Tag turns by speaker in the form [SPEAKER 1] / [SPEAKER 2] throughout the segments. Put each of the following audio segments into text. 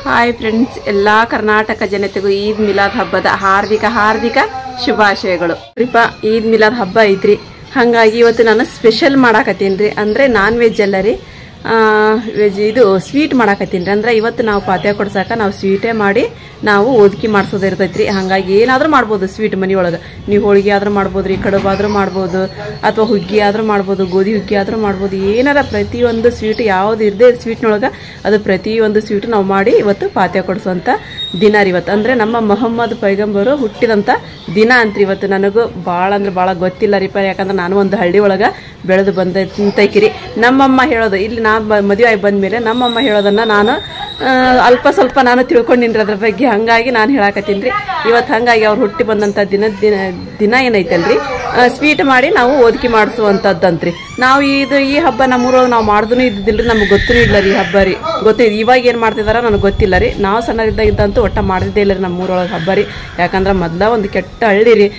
[SPEAKER 1] Hi friends ಎಲ್ಲಾ ಕರ್ನಾಟಕ ಜನತೆಗೂ ಈದ್ ಮಿಲಾದ್ ಹಬ್ಬದ ಹಾರ್ದಿಕ ಹಾರ್ದಿಕ ಶುಭಾಶಯಗಳು ಕೃಪಾ ಈದ್ ಮಿಲಾದ್ ಹಬ್ಬ ಐತ್ರಿ ಹಾಗಾಗಿ ಇವತ್ತು ನಾನು ಸ್ಪೆಷಲ್ ಮಾಡಾಕತ್ತೀನಿ ರೀ ಅಂದರೆ ನಾನ್ ವೆಜ್ ಅಲ್ಲ ರೀ ವೆಜ್ ಇದು ಸ್ವೀಟ್ ಮಾಡಾಕತ್ತೀನಿ ರೀ ಅಂದ್ರೆ ಇವತ್ತು ನಾವು ಪಾತ್ಯ ಕೊಡ್ಸಾಕ ನಾವು ಸ್ವೀಟೇ ಮಾಡಿ ನಾವು ಓದ್ಕಿ ಮಾಡಿಸೋದು ಇರ್ತೈತ್ರಿ ಹಾಗಾಗಿ ಏನಾದರೂ ಮಾಡ್ಬೋದು ಸ್ವೀಟ್ ಮನೆಯೊಳಗೆ ನೀವು ಹೋಳಿಗೆ ಆದ್ರೂ ಮಾಡ್ಬೋದು ರೀ ಕಡುಬು ಆದ್ರೂ ಮಾಡ್ಬೋದು ಅಥವಾ ಹುಗ್ಗಿ ಆದ್ರೂ ಮಾಡ್ಬೋದು ಗೋಧಿ ಹುಗ್ಗಿ ಆದ್ರೂ ಮಾಡ್ಬೋದು ಏನಾರ ಪ್ರತಿಯೊಂದು ಸ್ವೀಟ್ ಯಾವ್ದು ಇರದೆ ಸ್ವೀಟ್ನೊಳಗೆ ಅದು ಪ್ರತಿಯೊಂದು ಸ್ವೀಟ್ ನಾವು ಮಾಡಿ ಇವತ್ತು ಪಾತ್ಯ ಕೊಡಿಸುವಂಥ ದಿನ ರೀ ಇವತ್ತು ಅಂದರೆ ನಮ್ಮ ಮೊಹಮ್ಮದ್ ಪೈಗಂಬರು ಹುಟ್ಟಿದಂಥ ದಿನ ಅಂತ್ರಿ ಇವತ್ತು ನನಗೂ ಭಾಳ ಅಂದ್ರೆ ಭಾಳ ಗೊತ್ತಿಲ್ಲ ರೀಪ ಯಾಕಂದ್ರೆ ನಾನು ಒಂದು ಹಳ್ಳಿ ಒಳಗೆ ಬೆಳೆದು ಬಂದ ತೈಕಿರಿ ನಮ್ಮಮ್ಮ ಹೇಳೋದು ಇಲ್ಲಿ ನಾ ಬ ಮದುವೆ ಆಗಿ ಬಂದಮೇಲೆ ನಮ್ಮಮ್ಮ ಹೇಳೋದನ್ನು ನಾನು ಆ, ಅಲ್ಪ ಸ್ವಲ್ಪ ನಾನು ತಿಳ್ಕೊಂಡಿನ್ರಿ ಅದ್ರ ಬಗ್ಗೆ ಹಂಗಾಗಿ ನಾನು ಹೇಳಾಕತ್ತೀನಿ ರೀ ಇವತ್ತು ಹಂಗಾಗಿ ಅವ್ರು ಹುಟ್ಟಿ ಬಂದಂಥ ದಿನ ದಿನ ದಿನ ಏನೈತಲ್ರಿ ಸ್ವೀಟ್ ಮಾಡಿ ನಾವು ಓದಿಕೆ ಮಾಡಿಸುವಂಥದ್ದಂತ್ರಿ ನಾವು ಇದು ಈ ಹಬ್ಬ ನಮ್ಮೂರೊಳಗೆ ನಾವು ಮಾಡಿದ್ರೂ ಇದ್ದಿಲ್ಲ ರೀ ನಮ್ಗೆ ಗೊತ್ತೂ ಇಲ್ಲ ರೀ ಈ ಹಬ್ಬ ರೀ ಗೊತ್ತಿಲ್ಲ ಇವಾಗ ಏನು ಮಾಡ್ತಿದಾರ ನನಗೆ ಗೊತ್ತಿಲ್ಲ ರೀ ನಾವು ಸಣ್ಣದಿದ್ದಾಗಿದ್ದಂತೂ ಒಟ್ಟ ಮಾಡಿದ್ದೇ ಇಲ್ಲ ರೀ ನಮ್ಮೂರೊಳಗೆ ಹಬ್ಬ ರೀ ಯಾಕಂದ್ರೆ ಮೊದ್ಲ ಒಂದು ಕೆಟ್ಟ ಹಳ್ಳಿ ರೀ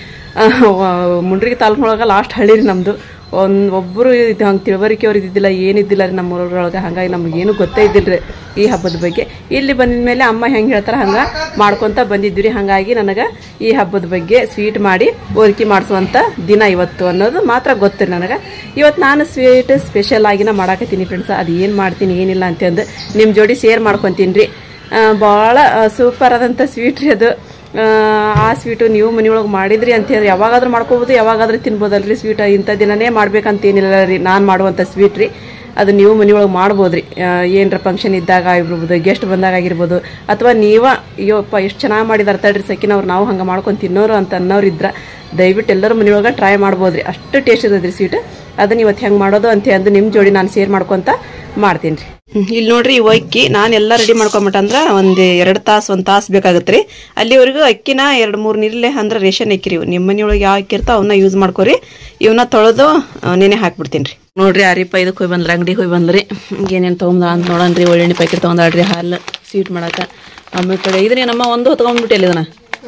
[SPEAKER 1] ಮುಂಡ್ರಿಗೆ ತಾಲೂಕಿನೊಳಗೆ ಲಾಸ್ಟ್ ಹಳ್ಳಿ ರೀ ನಮ್ಮದು ಒಂದು ಒಬ್ಬರು ಇದು ಹಂಗೆ ತಿಳುವಳಿಕೆ ಅವ್ರು ಇದ್ದಿದ್ದಿಲ್ಲ ಏನಿದ್ದಿಲ್ಲ ರೀ ನಮ್ಮ ಊರೊಳಗೆ ಹಾಗಾಗಿ ನಮಗೇನು ಗೊತ್ತೇ ಇದ್ದಿಲ್ಲ ರೀ ಈ ಹಬ್ಬದ ಬಗ್ಗೆ ಇಲ್ಲಿ ಬಂದಿದ ಮೇಲೆ ಅಮ್ಮ ಹೆಂಗೆ ಹೇಳ್ತಾರೆ ಹಂಗೆ ಮಾಡ್ಕೊತ ಬಂದಿದ್ವಿ ರೀ ಹಾಗಾಗಿ ನನಗೆ ಈ ಹಬ್ಬದ ಬಗ್ಗೆ ಸ್ವೀಟ್ ಮಾಡಿ ಓದಿಕೆ ಮಾಡಿಸುವಂಥ ದಿನ ಇವತ್ತು ಅನ್ನೋದು ಮಾತ್ರ ಗೊತ್ತು ರೀ ನನಗೆ ಇವತ್ತು ನಾನು ಸ್ವೀಟ್ ಸ್ಪೆಷಲ್ ಆಗಿನ ಮಾಡಾಕತ್ತೀನಿ ಫ್ರೆಂಡ್ಸ್ ಅದು ಏನು ಮಾಡ್ತೀನಿ ಏನಿಲ್ಲ ಅಂತಂದು ನಿಮ್ಮ ಜೋಡಿ ಶೇರ್ ಮಾಡ್ಕೊತೀನಿ ರೀ ಭಾಳ ಸೂಪರ್ ಆದಂಥ ಸ್ವೀಟ್ ರೀ ಅದು ಆ, ಆ ಸ್ವೀಟು ನೀವು ಮನೆಯೊಳಗೆ ಮಾಡಿದ್ರಿ ಅಂತ ಹೇಳಿ ಯಾವಾಗಾದ್ರೂ ಮಾಡ್ಕೋಬೋದು ಯಾವಾಗಾದ್ರೂ ತಿನ್ಬೋದಲ್ರಿ ಸ್ವೀಟ್ ಇಂಥ ದಿನನೇ ಮಾಡ್ಬೇಕಂತ ಏನಿಲ್ಲ ರೀ ನಾನು ಮಾಡುವಂಥ ಸ್ವೀಟ್ ರೀ ಅದು ನೀವು ಮನೆಯೊಳಗೆ ಮಾಡ್ಬೋದ್ರಿ ಏನರ ಫಂಕ್ಷನ್ ಇದ್ದಾಗ ಆಗಿರ್ಬೋದು ಗೆಸ್ಟ್ ಬಂದಾಗ ಆಗಿರ್ಬೋದು ಅಥವಾ ನೀವ ಅಯ್ಯೋಪ್ಪ ಎಷ್ಟು ಚೆನ್ನಾಗಿ ಮಾಡಿದಾರೆ ತಡ್ರಿ ಸಕಿನವ್ರು ನಾವು ಹಂಗೆ ಮಾಡ್ಕೊಂಡು ತಿನ್ನೋರು ಅಂತ ಅನ್ನೋರು ಇದ್ರ ದಯವಿಟ್ಟು ಎಲ್ಲರೂ ಮನೆಯೊಳಗೆ ಟ್ರೈ ಮಾಡ್ಬೋದ್ರಿ ಅಷ್ಟು ಟೇಸ್ಟ್ ಇರ್ತೈತ್ರಿ ಸ್ವೀಟ್ ಅದನ್ನ ಇವತ್ತು ಹೆಂಗೆ ಮಾಡೋದು ಅಂತ ಅಂದು ನಿಮ್ಮ ಜೋಡಿ ನಾನು ಶೇರ್ ಮಾಡ್ಕೊತ ಮಾಡ್ತೀನಿ ರೀ ಇಲ್ಲಿ ನೋಡ್ರಿ ಇವು ಅಕ್ಕಿ ನಾನು ಎಲ್ಲ ರೆಡಿ ಮಾಡ್ಕೊಂಬಿಟ್ಟಂದ್ರೆ ಒಂದು ಎರಡು ತಾಸು ಒಂದು ತಾಸು ಬೇಕಾಗುತ್ತೆ ರೀ ಅಲ್ಲಿವರೆಗೂ ಅಕ್ಕಿನ ಎರಡು ಮೂರು ನೀರಲ್ಲೇ ಅಂದ್ರೆ ರೇಷನ್ ಅಕ್ಕಿ ರೀ ಇವು. ನಿಮ್ಮ ಮನೆಯೊಳಗೆ ಯಾವ ಅಕ್ಕಿ ಇರ್ತಾವ ಅವನ್ನ ಯೂಸ್ ಮಾಡ್ಕೊರಿ ಇವನ್ನ ತೊಳೆದು ಆ, ನೆನೆ ಹಾಕ್ಬಿಡ್ತೀನಿ ರೀ ನೋಡ್ರಿ ಆರಿಪ ಇದಕ್ಕೆ ಹೋಗಿ ಬಂದ್ರಿ ಅಂಗಡಿಗೆ ಹೋಗಿ ಬಂದ್ರಿ ಏನೇನು ತೊಗೊಂಡ ಅಂತ ನೋಡನ್ರಿ ಒಳ್ಳೆಣ್ಣೆ ಪ್ಯಾಕೆಟ್ ತೊಗೊಂಡಾಳ್ರಿ ಹಾಲು ಸ್ವೀಟ್ ಮಾಡಕ್ಕೆ ಆಮೇಲೆ ಕಡೆ ಇದನ್ನ ನಮ್ಮ ಒಂದು ಹೊತ್ಕೊಂಡ್ಬಿಟ್ಟಿಲ್ಲ ಇದನ್ನ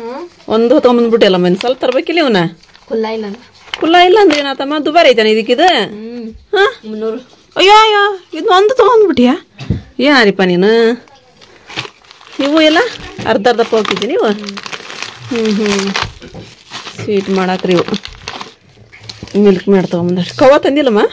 [SPEAKER 1] ಒಂದು ಹೊತ್ಕೊಂಡ್ಬಂದ್ಬಿಟ್ಟಿಲ್ಲ ಮನೆ ಸ್ವಲ್ಪ ತರ್ಬೇಕಿಲ್ಲ ಇವನ್ನ
[SPEAKER 2] ಕುಲ್ಲ ಇಲ್ಲ
[SPEAKER 1] ಕುಲ್ಲ ಇಲ್ಲ ಅಂದ್ರೆ ಏನಾತಮ್ಮ ದುಬಾರಿ ಐತಾನೆ ಇದಕ್ಕಿದು ಹಾ
[SPEAKER 2] ಮುನ್ನೂರು
[SPEAKER 1] ಅಯ್ಯೋ ಅಯ್ಯೋ ಇದು ಒಂದು ತೊಗೊಂಡ್ಬಿಟ್ಟಿಯಾ ಏನಾರಿಪ್ಪ ನೀನು ನೀವು ಎಲ್ಲ ಅರ್ಧ ಅರ್ಧ ಹೋಗ್ತಿದ್ದಿ ನೀವು ಹ್ಞೂ ಹ್ಞೂ ಸ್ವೀಟ್ ಮಾಡಾಕ್ರಿ ಇವು ಮಿಲ್ಕ್ ಮೇಡ್ ತೊಗೊಂಬಂದ್ರಿ ಕವ ತಂದಿಲ್ಲಮ್ಮ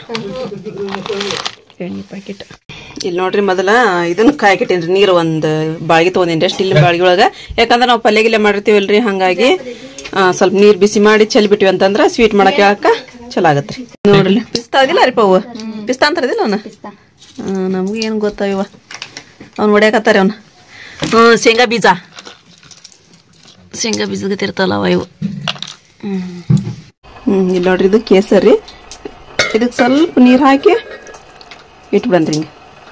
[SPEAKER 1] ಎಣ್ಣೆ ಪ್ಯಾಕೆಟ್ ಇಲ್ಲಿ ನೋಡ್ರಿ ಮೊದಲ ಇದನ್ನ ಕಾಯ್ಕಿಟ್ಟೇನ್ರಿ ನೀರು ಒಂದು ಬಾಳಿಗೆ ತೊಗೊಂಡೇನ್ರಿ ಸ್ಟೀಲ್ ಬಾಳಿಗೆ ಒಳಗೆ ಯಾಕಂದ್ರೆ ನಾವು ಪಲ್ಯ ಗಿಲ್ಯ ಮಾಡಿರ್ತೀವಲ್ರಿ ಹಾಗಾಗಿ ಆ, ಸ್ವಲ್ಪ ನೀರು ಬಿಸಿ ಮಾಡಿ ಚೆಲ್ಬಿಟ್ಟಿವಿ ಅಂತಂದ್ರೆ ಸ್ವೀಟ್ ಮಾಡಕ್ಕೆ ಯಾಕ ಚಲೋ ಆಗತ್ರಿ ನೋಡ್ರಿ ಪಿಸ್ತಾ ಅದಿಲ್ಲ ರೀ ಪವು ಪಿಸ್ತಾ ಅಂತಾರದಿಲ್ಲ ಅವನ ನಮ್ಗೆ ಏನು ಗೊತ್ತಾವಿವ ಅವ್ನು ಹೊಡ್ಯಾಕತ್ತಾರೆ ಅವನು ಹ್ಞೂ ಶೇಂಗಾ ಬೀಜ ಶೇಂಗಾ ಬೀಜ ಇರ್ತಾವಲ್ಲ ಅವ ಇವು ಹ್ಞೂ ಇಲ್ಲಿ ನೋಡ್ರಿ ಇದು ಕೇಸರಿ ಇದಕ್ಕೆ ಸ್ವಲ್ಪ ನೀರು ಹಾಕಿ ಇಟ್ಬಿಡನ್ರಿ ಹಿಂಗೆ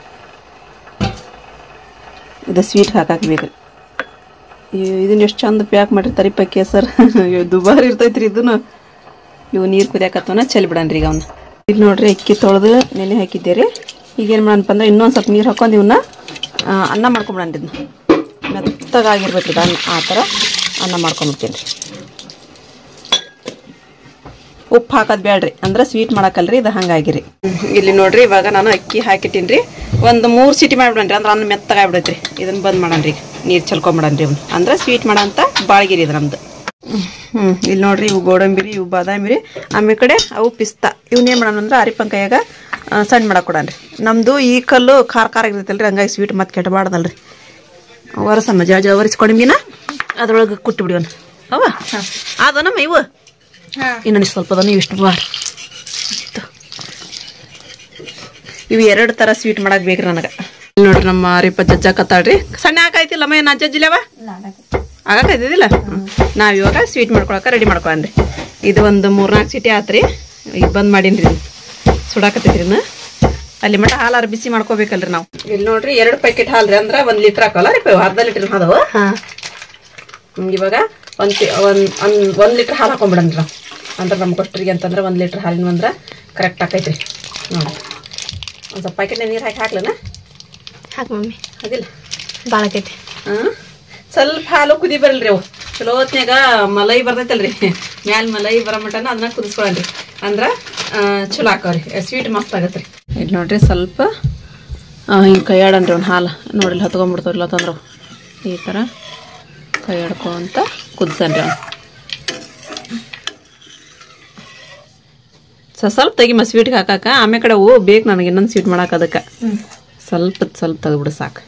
[SPEAKER 1] ಇದು ಸ್ವೀಟ್ ಹಾಕಾಕ್ಬೇಕ್ರಿ ಇದನ್ನ ಎಷ್ಟು ಚಂದ ಪ್ಯಾಕ್ ಮಾಡಿರ್ತಾರಿಪ್ಪ ಕೇಸರ್ ಇವ್ ದುಬಾರಿ ಇರ್ತೈತ್ರಿ ಇದನ್ನು ಇವು ನೀರು ಕುದಿಯಾಕತ್ತವನ ಚೆಲ್ಲಿ ಬಿಡನ್ರಿ ಈಗ ಅವನ್ನ ಈಗ ನೋಡ್ರಿ ಅಕ್ಕಿ ತೊಳೆದು ನೆನೆ ಹಾಕಿದ್ದೀರಿ ಈಗ ಏನು ಮಾಡಣಪ್ಪ ಅಂದ್ರೆ ಇನ್ನೊಂದು ಸ್ವಲ್ಪ ನೀರು ಹಾಕೊಂಡು ಇವನ್ನ ಆ, ಅನ್ನ ಮಾಡ್ಕೊಂಬಿಡನ್ರಿ ಇದನ್ನ ಮೆತ್ತಗಾಗಿರ್ಬೇಕು ಇದು ಅನ್ನ ಆ ಥರ ಅನ್ನ ಮಾಡ್ಕೊಂಬಿಡ್ತೀನಿ ರೀ ಉಪ್ಪು ಹಾಕೋದು ಬೇಡ್ರಿ ಅಂದ್ರೆ ಸ್ವೀಟ್ ಮಾಡಕ್ಕಲ್ರಿ ಇದು ಹಂಗಾಗಿರಿ ಇಲ್ಲಿ ನೋಡ್ರಿ ಇವಾಗ ನಾನು ಅಕ್ಕಿ ಹಾಕಿಟ್ಟಿನಿ ರೀ ಒಂದು ಮೂರು ಸಿಟಿ ಮಾಡ್ಬಿಡನ್ರಿ ಅಂದ್ರೆ ಅನ್ನ ಮೆತ್ತಗಾಗ್ಬಿಡೈತ್ರಿ ಇದನ್ನ ಬಂದ್ ಮಾಡನ್ರಿ ಈಗ ನೀರು ಚಲ್ಕೊಂಬಿಡನ್ರಿ ಇವ್ನು ಅಂದ್ರೆ ಸ್ವೀಟ್ ಮಾಡಂತ ಬಾಳ್ಗಿರಿ ಇದು ನಮ್ದು ಹ್ಞೂ ಇಲ್ಲಿ ನೋಡ್ರಿ ಇವು ಗೋಡಂಬಿ ರೀ ಇವು ಬಾದಾಮಿ ರೀ ಆಮೇಲೆ ಕಡೆ ಅವು ಪಿಸ್ತಾ ಇವನ್ನ ಏನು ಮಾಡೋಣ ಅಂದ್ರೆ ಅರಿಪನ್ ಕೈಯಾಗ ಆ, ಸಣ್ಣ ಮಾಡಕ್ಕೆ ಕೊಡನ್ರಿ ನಮ್ಮದು ಈ ಕಲ್ಲು ಖಾರ ಖಾರ ಇರ್ತೈತಲ್ರಿ ಹಂಗಾಗಿ ಸ್ವೀಟ್ ಮತ್ತೆ ಕೆಟ್ಟಬಾರ್ದಲ್ರಿ ಒರಸಮ್ಮ ಜಾ ಜಾ ಒರೆಸ್ಕೊಡಂಗಿನ ಅದ್ರೊಳಗೆ ಕುಟ್ಟು ಬಿಡಿವನ ಅವ ಅದನಮ್ಮ ಇವು ಇನ್ನೊಂದು ಸ್ವಲ್ಪ ಅದನ್ನು ಇಷ್ಟು ಬಾರ್ ಇವು ಎರಡು ಥರ ಸ್ವೀಟ್ ಮಾಡಕ್ ಬೇಕ್ರಿ ನನಗೆ ನೋಡ್ರಿ ನಮ್ಮ ಅರಿಪ ಜಜ್ಜ ಕತ್ತಾಳ್ರಿ ಸಣ್ಣ ಹಾಕಾಯ್ತಿಲ್ಲ ಮೈ ನಾ ಜಜ್ಜಿಲ್ಲವ ಆಗಾಕೈತಿದಿಲ್ಲ ನಾವು ಇವಾಗ ಸ್ವೀಟ್ ಮಾಡ್ಕೊಳಕ ರೆಡಿ ಮಾಡ್ಕೊಳನ್ರಿ ಇದು ಒಂದು ಮೂರ್ನಾಲ್ಕು ಸಿಟಿ ಆತ್ರಿ ಈಗ ಬಂದ್ ಮಾಡೀನಿ ರೀ ಸುಡಾಕತ್ತೈತ್ರಿ ಇನ್ನು ಅಲ್ಲಿ ಮಟ ಹಾಲಾರ ಬಿಸಿ ಮಾಡ್ಕೋಬೇಕಲ್ರಿ ನಾವು ಇಲ್ಲಿ ನೋಡ್ರಿ ಎರಡು ಪ್ಯಾಕೆಟ್ ಹಾಲು ರೀ ಅಂದ್ರೆ ಒಂದು ಲೀಟ್ರ್ ಹಾಕೋಲ್ಲ ರೀ ಅರ್ಧ ಲೀಟ್ರ್ ಅದಾವ ಹ್ಮ್, ಇವಾಗ ಒಂದು ಒಂದು ಒಂದು ಒಂದು ಲೀಟ್ರ್ ಹಾಲು ಹಾಕೊಂಡ್ಬಿಡನ್ರಿ ನಾವು ಅಂದ್ರೆ ನಮ್ಮ ಕೊಟ್ಟರಿಗೆ ಅಂತಂದ್ರೆ ಒಂದು ಲೀಟ್ರ್ ಹಾಲಿನ ಅಂದ್ರೆ ಕರೆಕ್ಟ್ ಆಕೈತ್ರಿ ನೋಡಿ ಒಂದು ಸ್ವಲ್ಪ ಪ್ಯಾಕೆಟ್ ನೀರು ಹಾಕಿ ಹಾಕ್ಲನ
[SPEAKER 2] ಹಾಕ್ ಮಮ್ಮಿ
[SPEAKER 1] ಅದಿಲ್ಲ
[SPEAKER 2] ಭಾಳ ಆಕೈತಿ
[SPEAKER 1] ಹಾಂ ಸ್ವಲ್ಪ ಹಾಲು ಕುದಿ ಬರಲ್ರಿ ಅವು ಚಲೋ ಹೊತ್ನ್ಯಾಗ ಮಲೈ ಬರ್ತೈತಲ್ರಿ ಮ್ಯಾಲ ಮಲೈ ಬರೋ ಮಟನ ಅದನ್ನ ಕುದಿಸ್ಕೊಳನ್ರಿ ಅಂದ್ರೆ ಆ, ಚಲೋ ಹಾಕವ್ರಿ ಸ್ವೀಟ್ ಮಸ್ತ್ ಆಗತ್ರಿ ಇಲ್ಲಿ ನೋಡ್ರಿ ಸ್ವಲ್ಪ ಹಿಂಗೆ ಕೈಯಾಡನ್ರಿ ಅವ್ನು ಹಾಲು ನೋಡಿ ಹತ್ಕೊಂಡ್ಬಿಡ್ತಾವ್ರಿಲ್ಲ ತಂದ್ರೆ ಈ ಥರ ಕೈ ಹಿಡ್ಕೊಂತ ಕುದ್ಸನ್ರಿ ಅವ್ನು ಸ ಸ್ವಲ್ಪ ತೆಗಿಮ ಸ್ವೀಟ್ಗೆ ಹಾಕಾಕ ಆಮೇಲೆ ಕಡೆ ಓ ಬೇಕು ನನಗೆ ಇನ್ನೊಂದು ಸ್ವೀಟ್ ಮಾಡಕ್ಕೆ ಅದಕ್ಕೆ ಸ್ವಲ್ಪ ಸ್ವಲ್ಪ ತೆಗೆದ್ಬಿಡು ಸಾಕು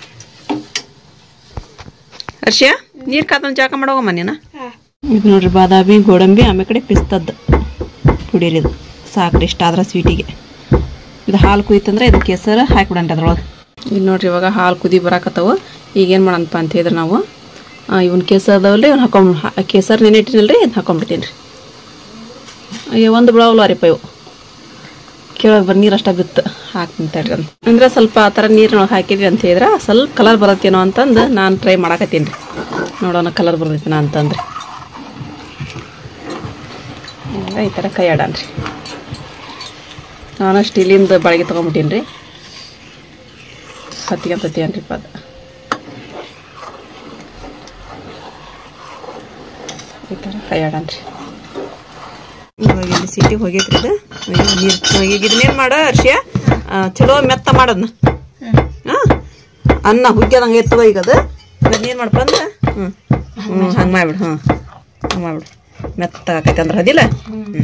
[SPEAKER 1] ಹರ್ಷಿಯ ನೀರು ಕಾತನ ಜಾಕ ಮಾಡೋಗಮ್ಮ ನೀನು ಇದು ನೋಡ್ರಿ ಬಾದಾಮಿ ಗೋಡಂಬಿ ಆಮೇಲೆ ಕಡೆ ಪಿಸ್ತದ್ದು ಕುಡೀರಿ ಇದು ಸಾಕ್ರಿ ಇಷ್ಟ ಆದ್ರೆ ಸ್ವೀಟಿಗೆ ಇದು ಹಾಲು ಕುಯ್ತಂದ್ರೆ ಇದು ಕೇಸರ ಹಾಕಿಬಿಡಂರಿ ಅದ್ರೊಳಗೆ ಇಲ್ಲಿ ನೋಡ್ರಿ ಇವಾಗ ಹಾಲು ಕುದಿ ಬರಾಕತ್ತವು ಈಗೇನು ಮಾಡಣಪ್ಪ ಅಂತ ಹೇಳಿದ್ರೆ ನಾವು ಇವನ್ ಕೇಸರ್ ಅದಾವಲ್ರಿ ಇವ್ನ ಹಾಕೊಂಡ್ ಹಾ- ಕೇಸರ್ ನೆನೆ ಇಟ್ಟಿನಲ್ರಿ ಇದನ್ನ ಹಾಕೊಂಡ್ಬಿಡ್ತೀನಿ ರೀ ಅಯ್ಯೋ ಒಂದು ಬಿಳವಲ್ಲ ರೀ ಇವು ಕೇಳೋದು ಬರ್ ನೀರು ಅಷ್ಟ ಬಿತ್ತು ಹಾಕ್ತೀನಿ ತಡ್ರಿ ಅಂತ ಅಂದ್ರೆ ಸ್ವಲ್ಪ ಆ ಥರ ನೀರಿನೊಳಗೆ ಹಾಕಿದ್ವಿ ಅಂತ ಹೇಳಿದ್ರೆ ಸ್ವಲ್ಪ ಕಲರ್ ಬರತ್ತೇನೋ ಅಂತಂದು ನಾನು ಟ್ರೈ ಮಾಡಾಕತ್ತೀನಿ ರೀ ನೋಡೋಣ ಕಲರ್ ಬರ್ತೈತೇನೋ ಅಂತಂದ್ರೆ ಈಗ ಈ ಥರ ಕೈ ಆಡನ್ರಿ ನಾನು ಸ್ಟೀಲಿಂದ ಬಾಳಿಗೆ ತೊಗೊಂಬಿಟ್ಟೀನಿ ರೀ ಹತ್ತಿಗೆ ಅಂತತಿ ಅನ್ರಿ ಅದು ಈ ಥರ ಕೈ ಆಡನ್ರಿ ಇವಾಗ ಇಲ್ಲಿ ಸಿಟಿ ಹೋಗೈತ್ರಿ ಇದು ಅಯ್ಯೋ ನೀರು ಈಗ ಇದನ್ನೇನು ಮಾಡ ಹರ್ಷಿಯ ಆ, ಚಲೋ ಮೆತ್ತ ಮಾಡೋದನ್ನ ಹಾಂ ಅನ್ನ ಹುಗ್ಗ್ಯದಂಗೆ ಎತ್ತವ ಈಗ ಅದು ಅದನ್ನೇನು ಮಾಡಪ್ಪ ಅಂದ್ರೆ ಹ್ಞೂ ಹ್ಞೂ ಹಂಗೆ ಮಾಡ್ಬಿಡು ಹ್ಞೂ ಹಂಗೆ ಮಾಡ್ಬಿಡು ಮೆತ್ತ ಆಕೈತೆ ಅಂದ್ರೆ ಅದಿಲ್ಲ ಹ್ಞೂ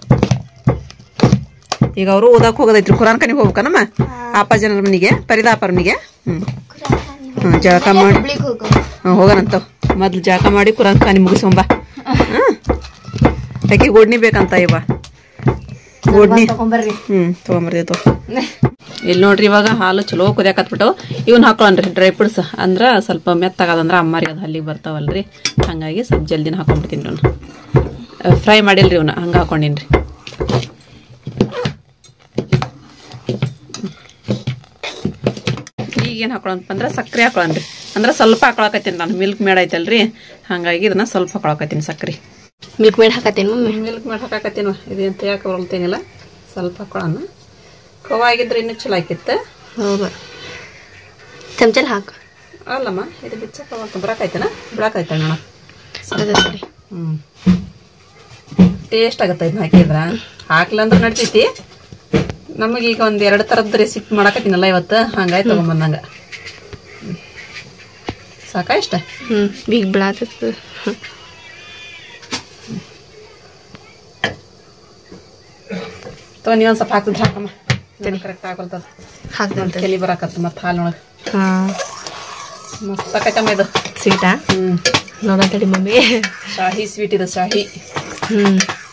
[SPEAKER 1] ಈಗ ಅವರು ಓದಕ್ಕೆ ಹೋಗೋದೈತ್ರಿ ಕುರಾನ್ ಕನಿಗೆ ಹೋಗ್ಬೇಕನಮ್ಮ ಅಪ್ಪಾಜನರ ಮನೆಗೆ ಪರಿದಾಪರ ಮನೆಗೆ ಹ್ಞೂ ಹ್ಞೂ ಜಳಕ ಮಾಡಿ
[SPEAKER 2] ಹುಬ್ಳಿಗ್ ಹೋಗು
[SPEAKER 1] ಹ್ಞೂ ಹೋಗೋಣಂತ ಮೊದ್ಲು ಜಳಕ ಮಾಡಿ ಕುರಾನ್ ಖಾನಿ ಮುಗಿಸೊಂಬ ಹಾಂ ಆಕೆ ಗೋಡ್ನಿ ಬೇಕಂತ ಇವ ಗೋಡ್ನಿ
[SPEAKER 2] ತಗೊಂಬರ್ರಿ
[SPEAKER 1] ಹ್ಞೂ ತೊಗೊಂಬರ್ದಿತ್ತು ಇಲ್ಲಿ ನೋಡ್ರಿ ಇವಾಗ ಹಾಲು ಚಲೋ ಕುದಿಯಾಕತ್ಬಿಟ್ಟು ಇವನ್ ಹಾಕೊಳ್ಳನ್ರಿ ಡ್ರೈ ಫ್ರೂಟ್ಸ್ ಅಂದ್ರೆ ಸ್ವಲ್ಪ ಮೆತ್ತಾಗದಂದ್ರೆ ಅಮ್ಮಾರಿ ಅದು ಅಲ್ಲಿಗೆ ಬರ್ತಾವಲ್ರಿ ಹಾಗಾಗಿ ಸ್ವಲ್ಪ ಜಲ್ದಿನ ಹಾಕೊಂಡ್ಬಿಡ್ತೀನಿ ಅವ್ನು ಫ್ರೈ ಮಾಡಿಲ್ರಿ ಇವನ್ನ ಹಂಗೆ ಹಾಕೊಂಡಿನಿ ರೀ ಈಗೇನು ಹಾಕೊಳಂತ ಅಂದ್ರೆ ಸಕ್ಕರೆ ಹಾಕೊಳನ್ರಿ ಅಂದ್ರೆ ಸ್ವಲ್ಪ ಹಾಕೊಳಕತ್ತೀನಿ ನಾನು ಮಿಲ್ಕ್ ಮೇಡ್ ಐತಲ್ರಿ ಹಾಗಾಗಿ ಇದನ್ನ ಸ್ವಲ್ಪ ಹಾಕೊಳಕತ್ತೀನಿ ಸಕ್ಕರೆ
[SPEAKER 2] ಮಿಲ್ಕ್ ಮೇಡ್ ಹಾಕತ್ತೇನು ಮಮ್ಮಿ
[SPEAKER 1] ಮಿಲ್ಕ್ ಮೇಡ್ ಹಾಕಾಕತ್ತೀನ ಇದೇನು ತೆಗಿಯಾಕ ಬರಲ್ತೇನಿಲ್ಲ ಸ್ವಲ್ಪ ಹಾಕೊಳ್ಳೋಣ ಕವಾಗಿದ್ರೆ ಇನ್ನೂ ಚಲೋ ಆಕಿತ್ತು
[SPEAKER 2] ಹೌದು ಚಮಚಲ್ ಹಾಕು
[SPEAKER 1] ಅಲ್ಲಮ್ಮ ಇದು ಬಿಚ್ಚಕ್ಕೆ ಅವಾಗ ಬರಾಕೈತೆನ ಬಿಡಾಕೈತೆ ಅಣ್ಣ
[SPEAKER 2] ಸರಿ ಸರಿ
[SPEAKER 1] ಹ್ಞೂ ಟೇಸ್ಟ್ ಆಗುತ್ತೆ ಇದನ್ನ ಹಾಕಿದ್ರ ಹಾಕ್ಲ ಅಂದ್ರೆ ನಡ್ತೈತಿ ನಮಗೀಗ ಒಂದು ಎರಡು ಥರದ್ದು ರೆಸಿಪಿ ಮಾಡಾಕತ್ತೀನಲ್ಲ ಇವತ್ತು ಹಂಗಾಗಿ ತೊಗೊಂಬಂದಂಗೆ ಸಾಕಾ ಇಷ್ಟ
[SPEAKER 2] ಹ್ಞೂ ಬೀಗ್ ಬಿಡಾತತ್ತು
[SPEAKER 1] ತಗೊಂಡು ನೀವೊಂದು ಸ್ವಲ್ಪ ಹಾಕ್ತಿದ್ದು ಹಾಕಮ್ಮ ಕರೆಕ್ಟ್ ಹಾಕೊಳ್ತದ
[SPEAKER 2] ಹಾಕ್ದಂತೆ
[SPEAKER 1] ಕೆಲಿ ಬರಾಕತ್ತ ಮತ್ತು ಹಾಲಿನೊಳಗೆ
[SPEAKER 2] ಹಾಂ
[SPEAKER 1] ಮಸ್ತ್ ಸಾಕೈತಮ್ಮ ಇದು
[SPEAKER 2] ಸ್ವೀಟಾ
[SPEAKER 1] ಹ್ಞೂ
[SPEAKER 2] ನೋಡತ್ತಡಿ ಮಮ್ಮಿ
[SPEAKER 1] ಶಾಹಿ ಸ್ವೀಟ್ ಇದು ಶಾಹಿ
[SPEAKER 2] ಹ್ಞೂ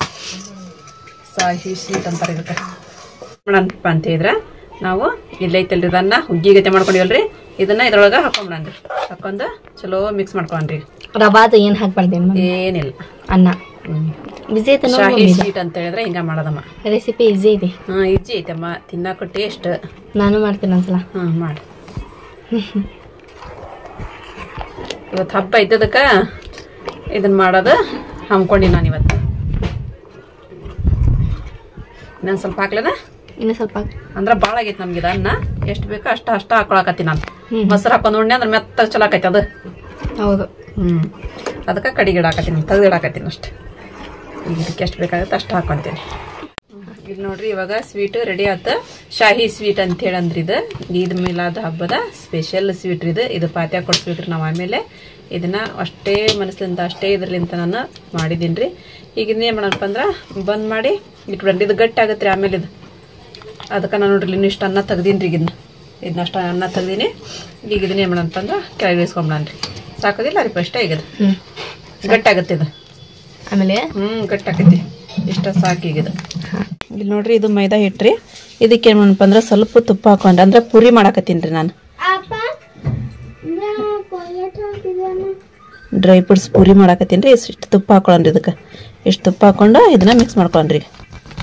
[SPEAKER 1] ಶಾಹಿ ಸ್ವೀಟ್ ಅಂತಾರೆ ಇದಕ್ಕೆ ಮಾಡಣಪ್ಪ ಅಂತ ಹೇಳಿದ್ರೆ ನಾವು ಇಲ್ಲೈತಲ್ರಿ ಇದನ್ನ ಹುಗ್ಗಿ ಗತೆ ಮಾಡ್ಕೊಂಡಿವಲ್ರಿ ಇದನ್ನ ಇದ್ರೊಳಗೆ ಹಾಕೊಂಬಿಡನ್ರಿ ಹಾಕೊಂಡು ಚಲೋ ಮಿಕ್ಸ್ ಮಾಡ್ಕೊಂಡ್ರಿ
[SPEAKER 2] ರವಾದ ಏನು ಹಾಕ್ಬಾರ್ದೇನು ಮಮ್ಮಿ
[SPEAKER 1] ಏನಿಲ್ಲ
[SPEAKER 2] ಅನ್ನ
[SPEAKER 1] ಹ್ಮ್.
[SPEAKER 2] ಬಿಸಿ ಐತೆ
[SPEAKER 1] ಶಾಹಿ ಸ್ವೀಟ್ ಅಂತ ಹೇಳಿದ್ರೆ ಹಿಂಗ ಮಾಡೋದಮ್ಮ
[SPEAKER 2] ರೆಸಿಪಿ ಈಸಿ ಇದೆ
[SPEAKER 1] ಹಾ ಇಜ್ಜಿ ಐತಮ್ಮ ತಿನ್ನಾಕ ಟೇಸ್ಟ್
[SPEAKER 2] ನಾನು ಮಾಡ್ತೀನಿ ಒಂದ್ಸಲ
[SPEAKER 1] ಹ್ಞೂ ಮಾಡಿ ಇವತ್ತು ಹಬ್ಬ ಇದ್ದದಕ್ಕ ಇದನ್ನ ಮಾಡೋದು ಹಮ್ಕೊಂಡಿ ನಾನು ಇವತ್ತು ಇನ್ನೊಂದು ಸ್ವಲ್ಪ ಹಾಕ್ಲೇನ
[SPEAKER 2] ಇನ್ನೂ ಸ್ವಲ್ಪ ಹಾಕು.
[SPEAKER 1] ಅಂದ್ರೆ ಭಾಳ ಆಗೈತೆ ನಮ್ಗೆ ಇದು ಅನ್ನ ಎಷ್ಟು ಬೇಕೋ ಅಷ್ಟ ಅಷ್ಟ ಹಾಕೊಳಕತ್ತೀನಿ ನಾನು
[SPEAKER 2] ಹ್ಮ್.
[SPEAKER 1] ಮೊಸರು ಹಾಕೊಂಡು ಉಣ್ಣೆ ಅಂದ್ರೆ ಮೆತ್ತ ಚಲೋ ಆಕೈತೆ ಅದು
[SPEAKER 2] ಹೌದು
[SPEAKER 1] ಹ್ಞೂ ಅದಕ್ಕೆ ಕಡಿಗೆ ಇಡಾಕತ್ತೀನಿ ತೆಗ್ದು ಇಡಾಕತ್ತೀನಿ ಅಷ್ಟೆ ಈಗ ಇದಕ್ಕೆ ಎಷ್ಟು ಬೇಕಾಗುತ್ತೆ ಅಷ್ಟು ಹಾಕೊಂತೀನಿ ಇಲ್ಲಿ ನೋಡ್ರಿ ಇವಾಗ ಸ್ವೀಟ್ ರೆಡಿ ಆತ ಶಾಹಿ ಸ್ವೀಟ್ ಅಂತ ಹೇಳಿ ಅಂದ್ರಿ ಇದು ಈದ್ ಮಿಲಾದ್ ಹಬ್ಬದ ಸ್ಪೆಷಲ್ ಸ್ವೀಟ್ ಇದು ಇದು ಪಾತ್ಯ ಕೊಡ್ಸ್ಬೇಕ್ರಿ ನಾವು ಆಮೇಲೆ ಇದನ್ನ ಅಷ್ಟೇ ಮನಸ್ಸಿಂದ ಅಷ್ಟೇ ಇದ್ರಲಿಂತ ನಾನು ಮಾಡಿದ್ದೀನಿ ರೀ ಈಗ ಇನ್ನೇನು ಮಾಡಪ್ಪ ಅಂದ್ರೆ ಬಂದ್ ಮಾಡಿ ಇಟ್ಬಿಡ್ರಿ ಇದು ಗಟ್ಟಿ ಆಗುತ್ತೆ ರೀ ಆಮೇಲೆ ಇದು ಅದಕ್ಕೆ ನಾನು ನೋಡ್ರಿ ಇನ್ನು ಇಷ್ಟು ಅನ್ನ ತೆಗ್ದೀನಿ ರೀ ಇದನ್ನ ಇದನ್ನ ಅಷ್ಟು ಅನ್ನ ತೆಗ್ದೀನಿ ಈಗ ಇದನ್ನ ಏನು ಮಾಡಪ್ಪ ಅಂದ್ರೆ ಕೆಳಗೆ ಇಳಿಸ್ಕೊಂಬಿಡಣ ರೀ ಸಾಕೋದಿಲ್ಲ ರೀ ಅಷ್ಟೇ ಈಗ ಇದು
[SPEAKER 2] ಹ್ಞೂ
[SPEAKER 1] ಗಟ್ಟಾಗತ್ತೆ ಇದು
[SPEAKER 2] ಆಮೇಲೆ
[SPEAKER 1] ಹ್ಞೂ ಗಟ್ಟಾಕೈತಿ ಇಷ್ಟ ಸಾಕು ಈಗ ಇದು ಇಲ್ಲಿ ನೋಡ್ರಿ ಇದು ಮೈದಾ ಹಿಟ್ರಿ ಇದಕ್ಕೆ ಏನು ಮಾಡಪ್ಪ ಅಂದ್ರೆ ಸ್ವಲ್ಪ ತುಪ್ಪ ಹಾಕೊಂಡ್ರೆ ಅಂದ್ರೆ ಪುರಿ ಮಾಡಾಕತ್ತೀನಿ ರೀ ನಾನು ಡ್ರೈ ಫ್ರೂಟ್ಸ್ ಪೂರಿ ಮಾಡಾಕತ್ತೀನಿ ರೀ ಇಷ್ಟು ತುಪ್ಪ ಹಾಕೊಳ್ಳೋಣ್ರಿ ಇದಕ್ಕೆ ಇಷ್ಟು ತುಪ್ಪ ಹಾಕೊಂಡು ಇದನ್ನ ಮಿಕ್ಸ್ ಮಾಡ್ಕೊಳ್ಳೋಣ್ರಿ ಈಗ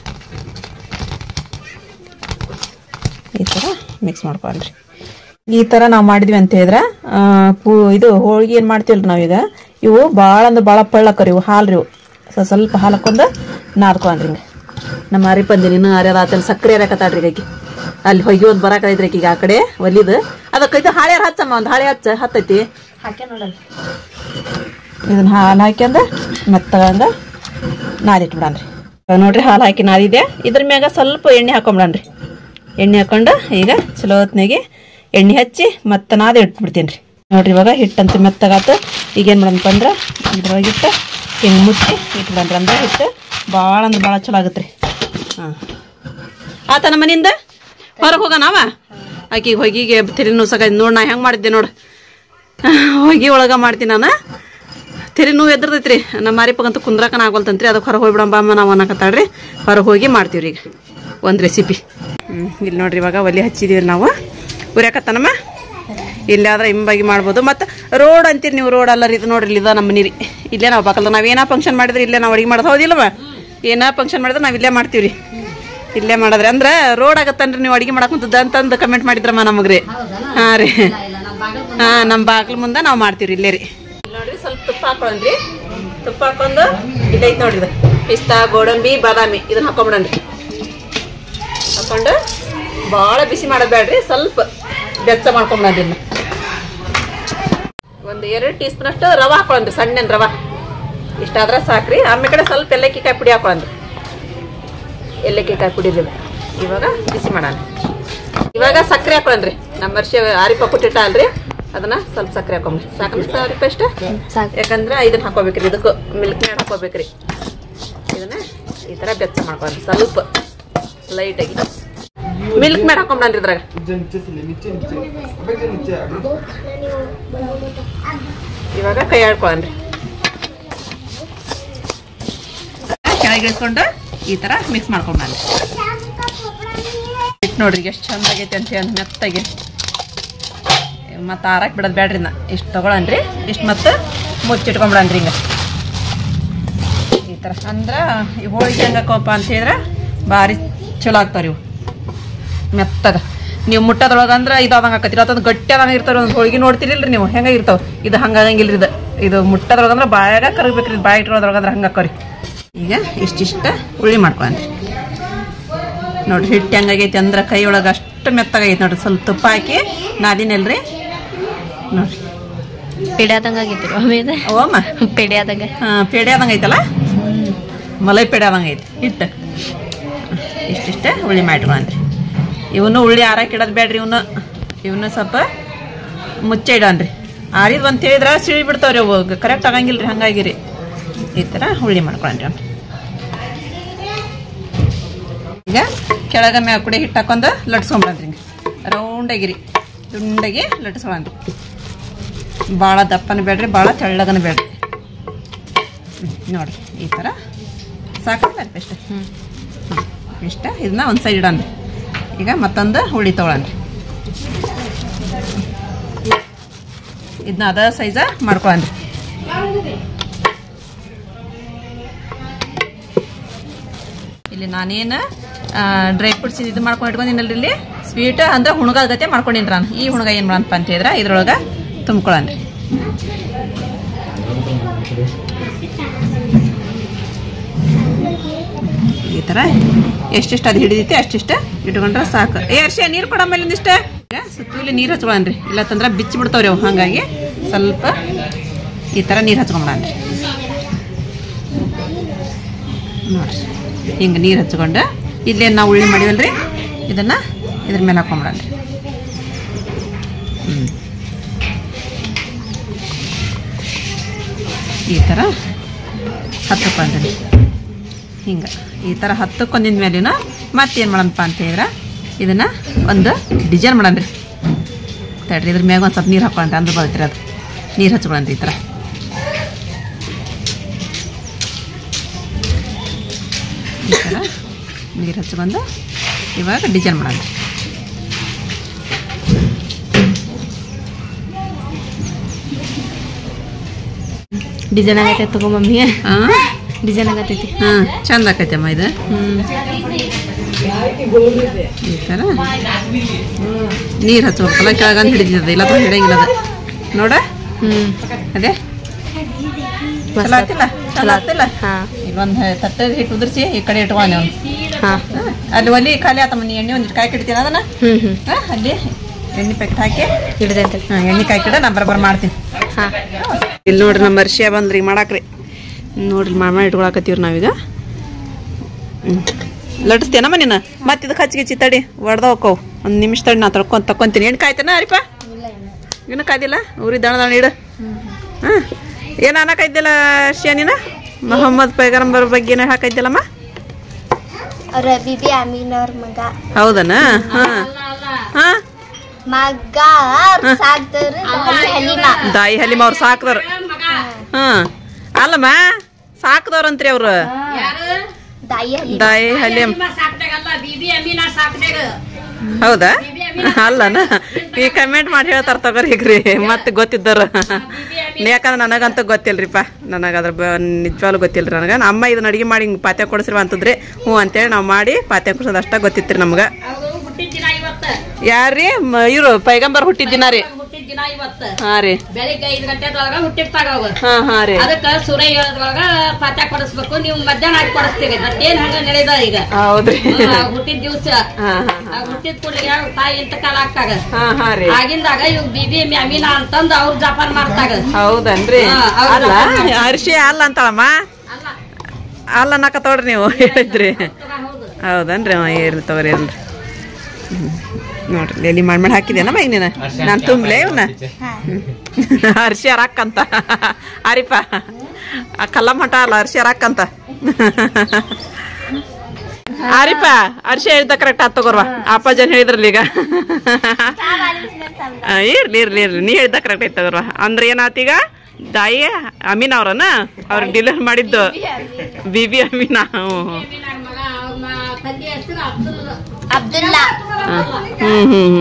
[SPEAKER 1] ಈ ಥರ ಮಿಕ್ಸ್ ಮಾಡ್ಕೊಂಡ್ರಿ ಈ ಥರ ನಾವು ಮಾಡಿದ್ವಿ ಅಂತ ಹೇಳಿದ್ರೆ ಆ, ಪೂ ಇದು ಹೋಳಿಗೆ ಏನು ಮಾಡ್ತೀವಲ್ರಿ ನಾವೀಗ ಇವು ಭಾಳ ಅಂದ್ರೆ ಭಾಳ ಪಳ್ಳಕ್ಕರಿ ಇವು ಹಾಲು ರೀ ಇವು ಸ್ವಲ್ಪ ಸ್ವಲ್ಪ ಹಾಲು ಹಾಕೊಂಡು ನಾದ್ಕೊಂಡ್ರಿ ಹಿಂಗೆ ನಮ್ಮ ಅರಿ ಪಂದಿನಿ ಇನ್ನೂ ಅರ್ಯದ ಆತಲ್ಲಿ ಸಕ್ಕರೆ ಅರಕತ್ತಾಡ್ರಿ ಆಕಿ ಅಲ್ಲಿ ಹೊಯ್ಗಿ ಒಂದು ಬರಾಕೈತ್ರಿ ಆಕಿಗೆ ಆ ಕಡೆ ಒಲಿದು ಅದಕ್ಕೆ ಇದು ಹಾಳ್ಯಾರ ಹಚ್ಚಮ್ಮ ಒಂದು ಹಾಳೆ ಹಚ್ಚ ಹತ್ತೈತಿ
[SPEAKER 2] ಹಾಕ್ಯ ನೋಡಲ್ಲ
[SPEAKER 1] ಇದನ್ನ ಹಾಲು ಹಾಕ್ಯಂದ ಮೆತ್ತಗಂಗ ನಾದಿಟ್ಬಿಡನ್ರಿ ನೋಡ್ರಿ ಹಾಲು ಹಾಕಿ ನಾದಿದೆ ಇದ್ರ ಮ್ಯಾಗ ಸ್ವಲ್ಪ ಎಣ್ಣೆ ಹಾಕೊಂಬಿಡನ್ರಿ ಎಣ್ಣೆ ಹಾಕೊಂಡು ಈಗ ಚಲೋ ಹೊತ್ನಾಗೆ ಎಣ್ಣೆ ಹಚ್ಚಿ ಮತ್ತೆ ನಾದಿ ಇಟ್ಬಿಡ್ತೀನಿ ರೀ ನೋಡ್ರಿ ಇವಾಗ ಹಿಟ್ಟಂತ ಮೆತ್ತಗಾತು ಈಗ ಏನು ಮಾಡಂತ ಅಂದ್ರೆ ಇದ್ರೊಳಗೆ ಇಟ್ಟು ಹಿಂಗೆ ಮುಚ್ಚಿ ಇಟ್ಬಿಡಂದ್ರೆ ಅಂದ್ರೆ ಹಿಟ್ಟು ಭಾಳ ಅಂದ್ರೆ ಭಾಳ ಚಲೋ ಆಗತ್ತೆ ರೀ ಹಾಂ ಆತ ನಮ್ಮ ಮನೆಯಿಂದ ಹೊರಗೆ ಹೋಗೋಣವ ಆಕಿಗೆ ಹೊಗಿಗೆ ತಿರಿ ನುಸಕ ನೋಡಿ ನಾ ಹೆಂಗೆ ಮಾಡಿದ್ದೆ ನೋಡು ಹೊಗಿ ಒಳಗೆ ಮಾಡ್ತೀನಿ ನಾನು ತಿರಿ ನೋವು ಎದ್ರದೈತ್ರಿ ನಮ್ಮ ಮಾರಿಪಕ್ಕಂತ ಕುಂದ್ರಕನ ಆಗೋಲ್ತಂತ್ರಿ ಅದಕ್ಕೆ ಹೊರಗೆ ಹೋಗ್ಬಿಡಂಬ ಅಮ್ಮ ನಾವು ಅನ್ನಕತ್ತಾಳ್ರಿ ಹೊರಗೆ ಹೋಗಿ ಮಾಡ್ತೀವಿ ಈಗ ಒಂದು ರೆಸಿಪಿ ಹ್ಞೂ ಇಲ್ಲಿ ನೋಡ್ರಿ ಇವಾಗ ಒಲೆ ಹಚ್ಚಿದೀವಿ ನಾವು ಉರ್ಯಾಕತ್ತಾನಮ್ಮ ಇಲ್ಲಾದ್ರೆ ಹಿಂಬಾಗಿ ಮಾಡ್ಬೋದು ಮತ್ತು ರೋಡ್ ಅಂತೀರಿ ನೀವು ರೋಡ್ ಅಲ್ಲ ರೀ ಇದು ನೋಡ್ರಿ ಇದ ನಮ್ಮ ಮನೆ ರೀ ಇಲ್ಲೇ ನಾವು ಬಾಕಲ್ದ ನಾವು ಏನೋ ಫಂಕ್ಷನ್ ಮಾಡಿದ್ರೆ ಇಲ್ಲೇ ನಾವು ಅಡುಗೆ ಮಾಡೋದು ಹೌದಿಲ್ಲವ ಏನೋ ಫಂಕ್ಷನ್ ಮಾಡಿದ್ರೆ ನಾವು ಇಲ್ಲೇ ಮಾಡ್ತೀವಿ ರೀ ಇಲ್ಲೇ ಮಾಡಿದ್ರೆ ಅಂದ್ರೆ ರೋಡ್ ಆಗತ್ತನ್ರಿ ನೀವು ಅಡುಗೆ ಮಾಡಕ್ ಕುಂತದ ಅಂತಂದು ಕಮೆಂಟ್ ಮಾಡಿದ್ರಮ್ಮ ನಮಗೆ ರೀ ಹಾಂ ರೀ ಹಾಂ ನಮ್ಮ ಬಾಗಿಲು ಮುಂದೆ ನಾವು ಮಾಡ್ತೀವಿ ಇಲ್ಲೇ ರೀ ನೋಡ್ರಿ ಸ್ವಲ್ಪ ತುಪ್ಪ ಹಾಕೊಳ್ಳೋಣ್ರಿ ತುಪ್ಪ ಹಾಕೊಂಡು ಇದೈತೆ ನೋಡ್ರಿ ಇದು ಪಿಸ್ತಾ ಗೋಡಂಬಿ ಬಾದಾಮಿ ಇದನ್ನ ಹಾಕೊಂಬಿಡಣ್ರಿ ಹಾಕೊಂಡು ಭಾಳ ಬಿಸಿ ಮಾಡೋದು ಬೇಡ್ರಿ ಸ್ವಲ್ಪ ಬೆಚ್ಚ ಮಾಡ್ಕೊಂಬಿಡಣ್ರಿ ಇದನ್ನ ಒಂದು ಎರಡು ಟೀ ಸ್ಪೂನ್ ಅಷ್ಟು ರವೆ ಹಾಕೊಳ್ಳೋಣ್ರಿ ಸಣ್ಣ ರವೆ ಇಷ್ಟಾದ್ರೆ ಸಾಕ್ರಿ ಆಮೇಲೆ ಕಡೆ ಸ್ವಲ್ಪ ಏಲಕ್ಕಿ ಕಾಯಿ ಪುಡಿ ಹಾಕೊಳ್ಳೋಣ್ರಿ ಏಲಕ್ಕಿ ಕಾಯಿ ಪುಡಿ ರೀ ಇವಾಗ ಬಿಸಿ ಮಾಡೋಣ ಇವಾಗ ಸಕ್ಕರೆ ಹಾಕೊಳ್ಳೋಣ್ರಿ ನಮ್ಮ ವರ್ಷ ಆರಿಪ ಕುಟ್ಟಿಟ್ಟ ಅಲ್ರಿ ಅದನ್ನ ಸ್ವಲ್ಪ ಸಕ್ಕರೆ ಹಾಕೊಂಬ್ರಿ ಸಾಕಂದ್ರೆ ಆರಿಪ ಇಷ್ಟ
[SPEAKER 2] ಸಾಕು
[SPEAKER 1] ಯಾಕಂದ್ರೆ ಇದನ್ನ ಹಾಕೋಬೇಕ್ರಿ ಇದಕ್ಕೂ ಮಿಲ್ಕ್ ಮೇಡ್ ಹಾಕೋಬೇಕ್ರಿ ಇದನ್ನ ಈ ಥರ ಬೆಚ್ಚ ಮಾಡ್ಕೊಂಡ್ರಿ ಸ್ವಲ್ಪ ಲೈಟಾಗಿ ಮಿಲ್ಕ್ ಮೇಡ್ ಹಾಕೊಂಡ್ರಿ ಇದ್ರಾಗ ಇವಾಗ ಕೈ ಆಡ್ಕೊಳ್ಳನ್ರಿ ಕೆಳಗೆ ಇಳಿಸ್ಕೊಂಡು ಈ ಥರ ಮಿಕ್ಸ್ ಮಾಡ್ಕೊಂಡ್ರಿ ಇಟ್ಟು ನೋಡ್ರಿ ಎಷ್ಟು ಚಂದ ಆಗೈತೆ ಅಂತ ಹೇಳಿ ಮೆತ್ತಾಗಿ ಮತ್ತು ಆರಕ್ಕೆ ಬಿಡೋದು ಬೇಡ್ರಿ ನಾ ಇಷ್ಟು ತೊಗೊಳನ್ರಿ ಇಷ್ಟು ಮತ್ತು ಮುಚ್ಚಿಟ್ಕೊಂಬಿಡನ್ರಿ ಹಿಂಗೆ ಈ ಥರ ಅಂದ್ರೆ ಈ ಹೋಳಿಗೆ ಹೆಂಗಕ್ಕಪ್ಪ ಅಂತ ಹೇಳಿದ್ರೆ ಭಾರಿ ಚಲೋ ಆಗ್ತಾವ್ರಿ ಇವು ಮೆತ್ತಗ ನೀವು ಮುಟ್ಟೋದ್ರೊಳಗೆ ಅಂದ್ರೆ ಇದು ಆದಂಗೆ ಆಕತಿರಿ ಅದೊಂದು ಗಟ್ಟಿ ಆದಂಗೆ ಇರ್ತಾವೆ ಒಂದು ಹೋಳಿಗೆ ನೋಡ್ತಿರಿಲ್ರಿ ನೀವು ಹೆಂಗೆ ಇರ್ತಾವೆ ಇದು ಹಂಗಾಗಂಗಿಲ್ಲ ಇದು ಇದು ಮುಟ್ಟೋದ್ರೊಳಗೆ ಅಂದ್ರೆ ಬಾಯಾಗ ಕರಗಬೇಕ್ರಿ ಇದು ಬಾಯಿ ಇಟ್ಕೊಳ್ಳೋದ್ರೊಳಗೆ ಅಂದ್ರೆ ಹಂಗೆ ಹಾಕೋರಿ ಈಗ ಇಷ್ಟಿಷ್ಟ ಉಳ್ಳಿ ಮಾಡ್ಕೊಂಡ್ರಿ ನೋಡ್ರಿ ಹಿಟ್ಟು ಹೆಂಗಾಗೈತಿ ಅಂದ್ರೆ ಕೈ ಒಳಗೆ ಅಷ್ಟು ಮೆತ್ತಗೈತಿ ನೋಡ್ರಿ ಸ್ವಲ್ಪ ತುಪ್ಪ ಹಾಕಿ ನಾದಿನಲ್ರಿ ನೋಡ್ರಿ
[SPEAKER 2] ಪೆಡೆ ಆದಂಗೆ ಆಗೈತಿ ಆಮೇಲೆ
[SPEAKER 1] ಓಮ್ಮ
[SPEAKER 2] ಪೆಡೆ ಆದಂಗೆ
[SPEAKER 1] ಹಾಂ ಪೇಡೆ ಆದಂಗೆ ಐತಲ್ಲ ಮಲೈ ಪೇಡೆ ಆದಂಗೆ ಐತಿ ಹಿಟ್ಟು ಇಷ್ಟಿಷ್ಟ ಉಳ್ಳಿ ಮಾಡಿಟ್ಕೊಂಡ್ರಿ ಇವನು ಉಳ್ಳಿ ಆರಕ್ಕೆ ಇಡೋದು ಬೇಡ್ರಿ ಇವನು ಇವನು ಸ್ವಲ್ಪ ಮುಚ್ಚೆ ಇಡೋಣ್ರಿ ಆರಿದ್ ಅಂತ ಹೇಳಿದ್ರೆ ಸಿಳಿ ಬಿಡ್ತಾವ್ರಿ ಅವು ಕರೆಕ್ಟ್ ಆಗಂಗಿಲ್ಲ ರೀ ಹಂಗಾಗಿರಿ ಈ ಥರ ಉಳ್ಳಿ ಮಾಡ್ಕೊಂಡ್ರಿ ಅವ್ನು ಈಗ ಕೆಳಗ ಮ್ಯಾಗ ಕುಡಿ ಹಿಟ್ಟು ಹಾಕೊಂಡು ಲಟ್ಸ್ಕೊಂಬಿಡ್ರಿ ಹಿಂಗೆ ರೌಂಡಾಗಿರಿ ದುಂಡಾಗಿ ಲಟ್ಸ್ಕೊಳನ್ರಿ ಭಾಳ ದಪ್ಪನ ಬೇಡ್ರಿ ಭಾಳ ತೆಳ್ಳಗನ ಬೇಡ್ರಿ ಹ್ಮ್, ನೋಡ್ರಿ ಈ ಥರ ಸಾಕಲ್ಲ ಇಷ್ಟ
[SPEAKER 2] ಹ್ಞೂ
[SPEAKER 1] ಇಷ್ಟ ಇದನ್ನ ಒಂದು ಸೈಡ್ ಇಡನ್ರಿ ಈಗ ಮತ್ತೊಂದು ಹುಳಿ ತೊಗೊಳನ್ರಿ ಇದನ್ನ ಅದ ಸೈಜ ಮಾಡ್ಕೊಳನ್ರಿ ಇಲ್ಲಿ ನಾನೇನು ಡ್ರೈ ಫ್ರೂಟ್ಸ್ ಇದು ಮಾಡ್ಕೊಂಡು ಇಟ್ಕೊಂಡಿನಲ್ರಿ ಇಲ್ಲಿ ಸ್ವೀಟ್ ಅಂದ್ರೆ ಹುಣಗಾದ ಗತೆ ಮಾಡ್ಕೊಂಡಿನಿ ನಾನು ಈ ಹುಣಗ ಏನು ಮಾಡಂತ ಅಂತ ಹೇಳಿದ್ರೆ ಇದ್ರೊಳಗೆ ತುಂಬ್ಕೊಳನ್ರಿ ಈ ಥರ ಎಷ್ಟೆಷ್ಟು ಅದು ಹಿಡಿದೈತಿ ಅಷ್ಟಿಷ್ಟ ಇಟ್ಕೊಂಡ್ರೆ ಸಾಕು ಏ ಅರ್ಶಿ ನೀರು ಕೊಡ ಮೇಲೆ ಒಂದಿಷ್ಟ ಈಗ ಸುತ್ತೂಲಿ ನೀರು ಹಚ್ಕೊಳನ್ರಿ ಇಲ್ಲತ್ತಂದ್ರೆ ಬಿಚ್ಚಿ ಬಿಡ್ತಾವ್ರಿ ಅವು ಹಾಗಾಗಿ ಸ್ವಲ್ಪ ಈ ಥರ ನೀರು ಹಚ್ಕೊಂಬಿಡನ್ರಿ ನೋಡ್ರಿ ಹಿಂಗೆ ನೀರು ಹಚ್ಕೊಂಡು ಇಲ್ಲೇನು ನಾವು ಉಳ್ಳಿ ಮಾಡಿವಲ್ರಿ ಇದನ್ನು ಇದ್ರ ಮೇಲೆ ಹಾಕೊಂಬಿಡನ್ರಿ ಹ್ಞೂ ಈ ಥರ ಹತ್ತಕೊಂಡ್ರಿ ಹಿಂಗೆ ಈ ಥರ ಹತ್ತಕ್ಕೊಂದಿನ ಮೇಲಿನ ಮತ್ತೇನು ಮಾಡಣಪ್ಪ ಅಂತ ಹೇಳಿದ್ರೆ ಇದನ್ನು ಒಂದು ಡಿಸೈನ್ ಮಾಡಣ್ರಿ ತಡ್ರಿ ಇದ್ರ ಮ್ಯಾಗ ಒಂದು ಸ್ವಲ್ಪ ನೀರು ಹಾಕೊಂಡ್ರಿ ಅಂದ್ರೆ ಬರ್ತೈತ್ರಿ ಅದು ನೀರು ಹಚ್ಕೊಳನ್ರಿ ಈ ಥರ ಈ ಥರ ನೀರು ಹಚ್ಕೊಂಡು ಇವಾಗ ಡಿಸೈನ್ ಮಾಡಣ್ರಿ
[SPEAKER 2] ಡಿಸೈನ್ ಆಗೈತೆ ತಗೋ ಮಮ್ಮಿ
[SPEAKER 1] ಹಾಂ
[SPEAKER 2] ಡಿಸೈನ್ ಆಗತೈತಿ
[SPEAKER 1] ಹಾಂ ಚಂದ ಆಕೈತೆ ಅಮ್ಮ ಇದು
[SPEAKER 2] ಹ್ಞೂ
[SPEAKER 1] ಈ ಥರ ನೀರು ಹಚ್ಬೇಕಲ್ಲ ಕೆಳಗಂದು ಹಿಡಿದಿದೆ ಇಲ್ಲ ಅಂದ್ರೆ ಹಿಡಿಯಂಗಿಲ್ಲ ಅದು ನೋಡ
[SPEAKER 2] ಹ್ಞೂ
[SPEAKER 1] ಅದೇ ಚಲೋ ಆತಿಲ್ಲ ಚಲೋ ಆತಿಲ್ಲ
[SPEAKER 2] ಹಾಂ
[SPEAKER 1] ಇಲ್ಲೊಂದು ತಟ್ಟೆ ಹಿಟ್ಟು ಉದುರಿಸಿ ಈ ಕಡೆ ಇಟ್ಕೊಂಡೆ ಅವ್ನು
[SPEAKER 2] ಹಾಂ
[SPEAKER 1] ಅಲ್ಲಿ ಒಲಿ ಖಾಲಿ ಆತಮ್ಮ ನೀ ಎಣ್ಣೆ ಒಂದಿಟ್ಟು ಕಾಯಿ ಕಿಡ್ತೀನಿ ಅದನ್ನ
[SPEAKER 2] ಹ್ಞೂ ಹ್ಞೂ
[SPEAKER 1] ಹಾ, ಅಲ್ಲಿ ಎಣ್ಣೆ ಪ್ಯಾಕೆಟ್ ಹಾಕಿ
[SPEAKER 2] ಹಿಡ್ದೈತೆ
[SPEAKER 1] ಹಾ, ಎಣ್ಣೆ ಕಾಯಿ ಕಿಡ ನಾ ಬರಬರ ಮಾಡ್ತೀನಿ
[SPEAKER 2] ಹಾಂ
[SPEAKER 1] ಇಲ್ಲಿ ನೋಡ್ರಿ ನಮ್ಮ ಅರ್ಶಿಯ ಬಂದ್ರಿ ಈಗ ಮಾಡಾಕ್ರಿ ನೋಡ್ರಿ ಮಾಮ ಇಟ್ಕೊಳಕತ್ತೀವ್ರಿ ನಾವೀಗ ಹ್ಞೂ ಲಟ್ಸ್ತೇನಮ್ಮ ನೀನು ಮತ್ತೆ ಇದಕ್ಕೆ ಹಚ್ಚಿಗಿಚ್ಚಿ ತಡಿ ಒಡ್ದ ಹೋಕ್ಕವು ಒಂದು ನಿಮಿಷ ತಡಿ ನಾ ತೊಳ್ಕೊಂತ ತಕೊಂತೀನಿ ಎಣ್ಣೆ ಕಾಯ್ತೇನ ಅರಿಪ ಇನ್ನು ಕಾಯ್ದಿಲ್ಲ ಊರಿ ದಣ ದಣ ಇಡು ಹಾಂ ಏನು ಅನ್ನಕೈದ್ದಿಲ್ಲ ಶನಿನ ಮೊಹಮ್ಮದ್ ಪೈಗಂಬರ್ ಬಗ್ಗೆ ಏನೋ ಹಾಕೈದ್ದಿಲ್ಲಮ್ಮ
[SPEAKER 3] ರಬಿಬಿ ಅಮೀನ್ ಅವ್ರ ಮಗ
[SPEAKER 1] ಹೌದನ ಹಾಂ ಹಾಂ
[SPEAKER 3] ಮಗ ಸಾಕ್ದವ್ರು ಹಲಿಮಾ
[SPEAKER 1] ದಾಯಿ ಹಲಿಮ ಅವ್ರು ಸಾಕ್ದವ್ರು ಹಾಂ ಅಲ್ಲಮ್ಮ ಸಾಕ್ದವ್ರಂತ್ರಿ ಅವ್ರು
[SPEAKER 3] ದಾಯಿ ಹಲಿ
[SPEAKER 1] ದಾಯಿ ಹಲಿಮ್ ಹೌದಾ ಅಲ್ಲನ ಈ ಕಮೆಂಟ್ ಮಾಡಿ ಹೇಳ್ತಾರ ತಗೋರಿ ಈಗ್ರಿ ಮತ್ತೆ ಗೊತ್ತಿದ್ದಾರ ಯಾಕಂದ್ರೆ ನನಗಂತೂ ಗೊತ್ತಿಲ್ರಿಪ್ಪ ನನಗೆ ಅದ್ರ ಬ ನಿಜವಾಗ್ಲೂ ಗೊತ್ತಿಲ್ರಿ ನನಗೆ ನಮ್ಮ ಅಮ್ಮ ಇದನ್ನ ಅಡಿಗೆ ಮಾಡಿ ಹಿಂಗೆ ಪಾತ್ಯ ಕೊಡಿಸ್ರಿ ಅಂತಂದ್ರಿ ಹ್ಞೂ ಅಂತೇಳಿ ನಾವು ಮಾಡಿ ಪಾತ್ಯ ಕೊಡ್ಸೋದು ಅಷ್ಟ ಗೊತ್ತಿತ್ರಿ ನಮ್ಗೆ ಯಾರ್ರಿ ಇವರು ಪೈಗಂಬರ್ ಹುಟ್ಟಿದ ದಿನ ರೀ
[SPEAKER 4] ಹುಟ್ಟಿದ ದಿನ ಇವತ್ತ
[SPEAKER 1] ಹಾಂ ರೀ
[SPEAKER 4] ಬೆಳಿಗ್ಗೆ ಐದ್ ಗಂಟೆದೊಳಗ ಹುಟ್ಟಿರ್ತಾಗ ಅವ
[SPEAKER 1] ಹಾಂ ಹಾಂ ರೀ
[SPEAKER 4] ಅದಕ್ಕ ಸೂರ್ಯ ಹೇಳದ್ರೊಳಗ ಪಾತ್ಯ ಕೊಡಿಸ್ಬೇಕು ನೀವು ಮಧ್ಯಾಹ್ನ ಹಾಕಿ ಕೊಡಿಸ್ತೀರಿ ಮತ್ತೇನ್ ಹಂಗ ನಡೆದ ಈಗ
[SPEAKER 1] ಹೌದ್ರಿ
[SPEAKER 4] ಹುಟ್ಟಿದ ದಿವ್ಸ
[SPEAKER 1] ಹಾಂ ಹಾಂ
[SPEAKER 4] ಆ ಹುಟ್ಟಿದ ಕೂಡಲೇ ಯಾವ ತಾಯಿ ಇಂತ ಕಾಲ ಆಗ್ತಾಗ
[SPEAKER 1] ಹಾಂ ಹಾಂ ರೀ
[SPEAKER 4] ಆಗಿಂದಾಗ ಇವ್ ಬಿಬಿ ಎಮ್ಮಿ ಅಮೀನಾ ಅಂತಂದ್ ಅವ್ರ ಜಪಾನ್ ಮಾಡ್ತಾಗ
[SPEAKER 1] ಹೌದನ್ರಿ
[SPEAKER 4] ಹಾ, ಹೌದು.
[SPEAKER 1] ಅಲ್ಲ ಅರ್ಶಿ ಅಲ್ಲ ಅಂತಾಳಮ್ಮ ಅಲ್ಲ ಅನ್ನಕತ್ತವ್ರಿ ನೀವು ಹೇಳಿದ್ರಿ ಹೌದನ್ರಿ ಹ್ಞೂ ಇರ್ಲಿ ತಗೋರಿ ಇರ್ಲಿ ಹ್ಮ್. ನೋಡ್ರಿ ಎಲ್ಲಿ ಮಾಡಿ ಮಾಡಿ ಹಾಕಿದೇನಮ್ಮ ಈಗ ನೀನು ನಾನು ತುಂಬಲೆ ಇವನ್ನ ಅರ್ಶಿ ಅರಾಕ್ಕಂತ ಅರಿಪ ಆ ಕಲ್ಲ ಮಠ ಅಲ್ಲ ಅರ್ಶಿ ಅರಾಕ್ಕಂತ ಅರಿಪ ಅರ್ಶಿ ಹೇಳ್ದ ಕರೆಕ್ಟ್ ಆತ್ ತಗೋರ್ವ ಅಪ್ಪಾಜನ್ ಹೇಳಿದ್ರಲ್ಲ ಈಗ ಆ, ಇರ್ಲಿ ಇರ್ಲಿ ಇರ್ಲಿ ನೀ ಹೇಳ್ದ ಕರೆಕ್ಟ್ ಐತೆ ತಗೋರ್ವ ಅಂದ್ರೆ ಏನಾತೀಗ ದಾಯಿ ಅಮೀನ್ ಅವ್ರನ ಅವ್ರ ಡಿಲಿವರ್ ಮಾಡಿದ್ದು ಬಿಬಿ ಅಮೀನಾ ಹ್ಞೂ ಹ್ಞೂ
[SPEAKER 3] ಅಬ್ದುಲ್ಲಾ
[SPEAKER 1] ಹ್ಮ್ ಹ್ಮ್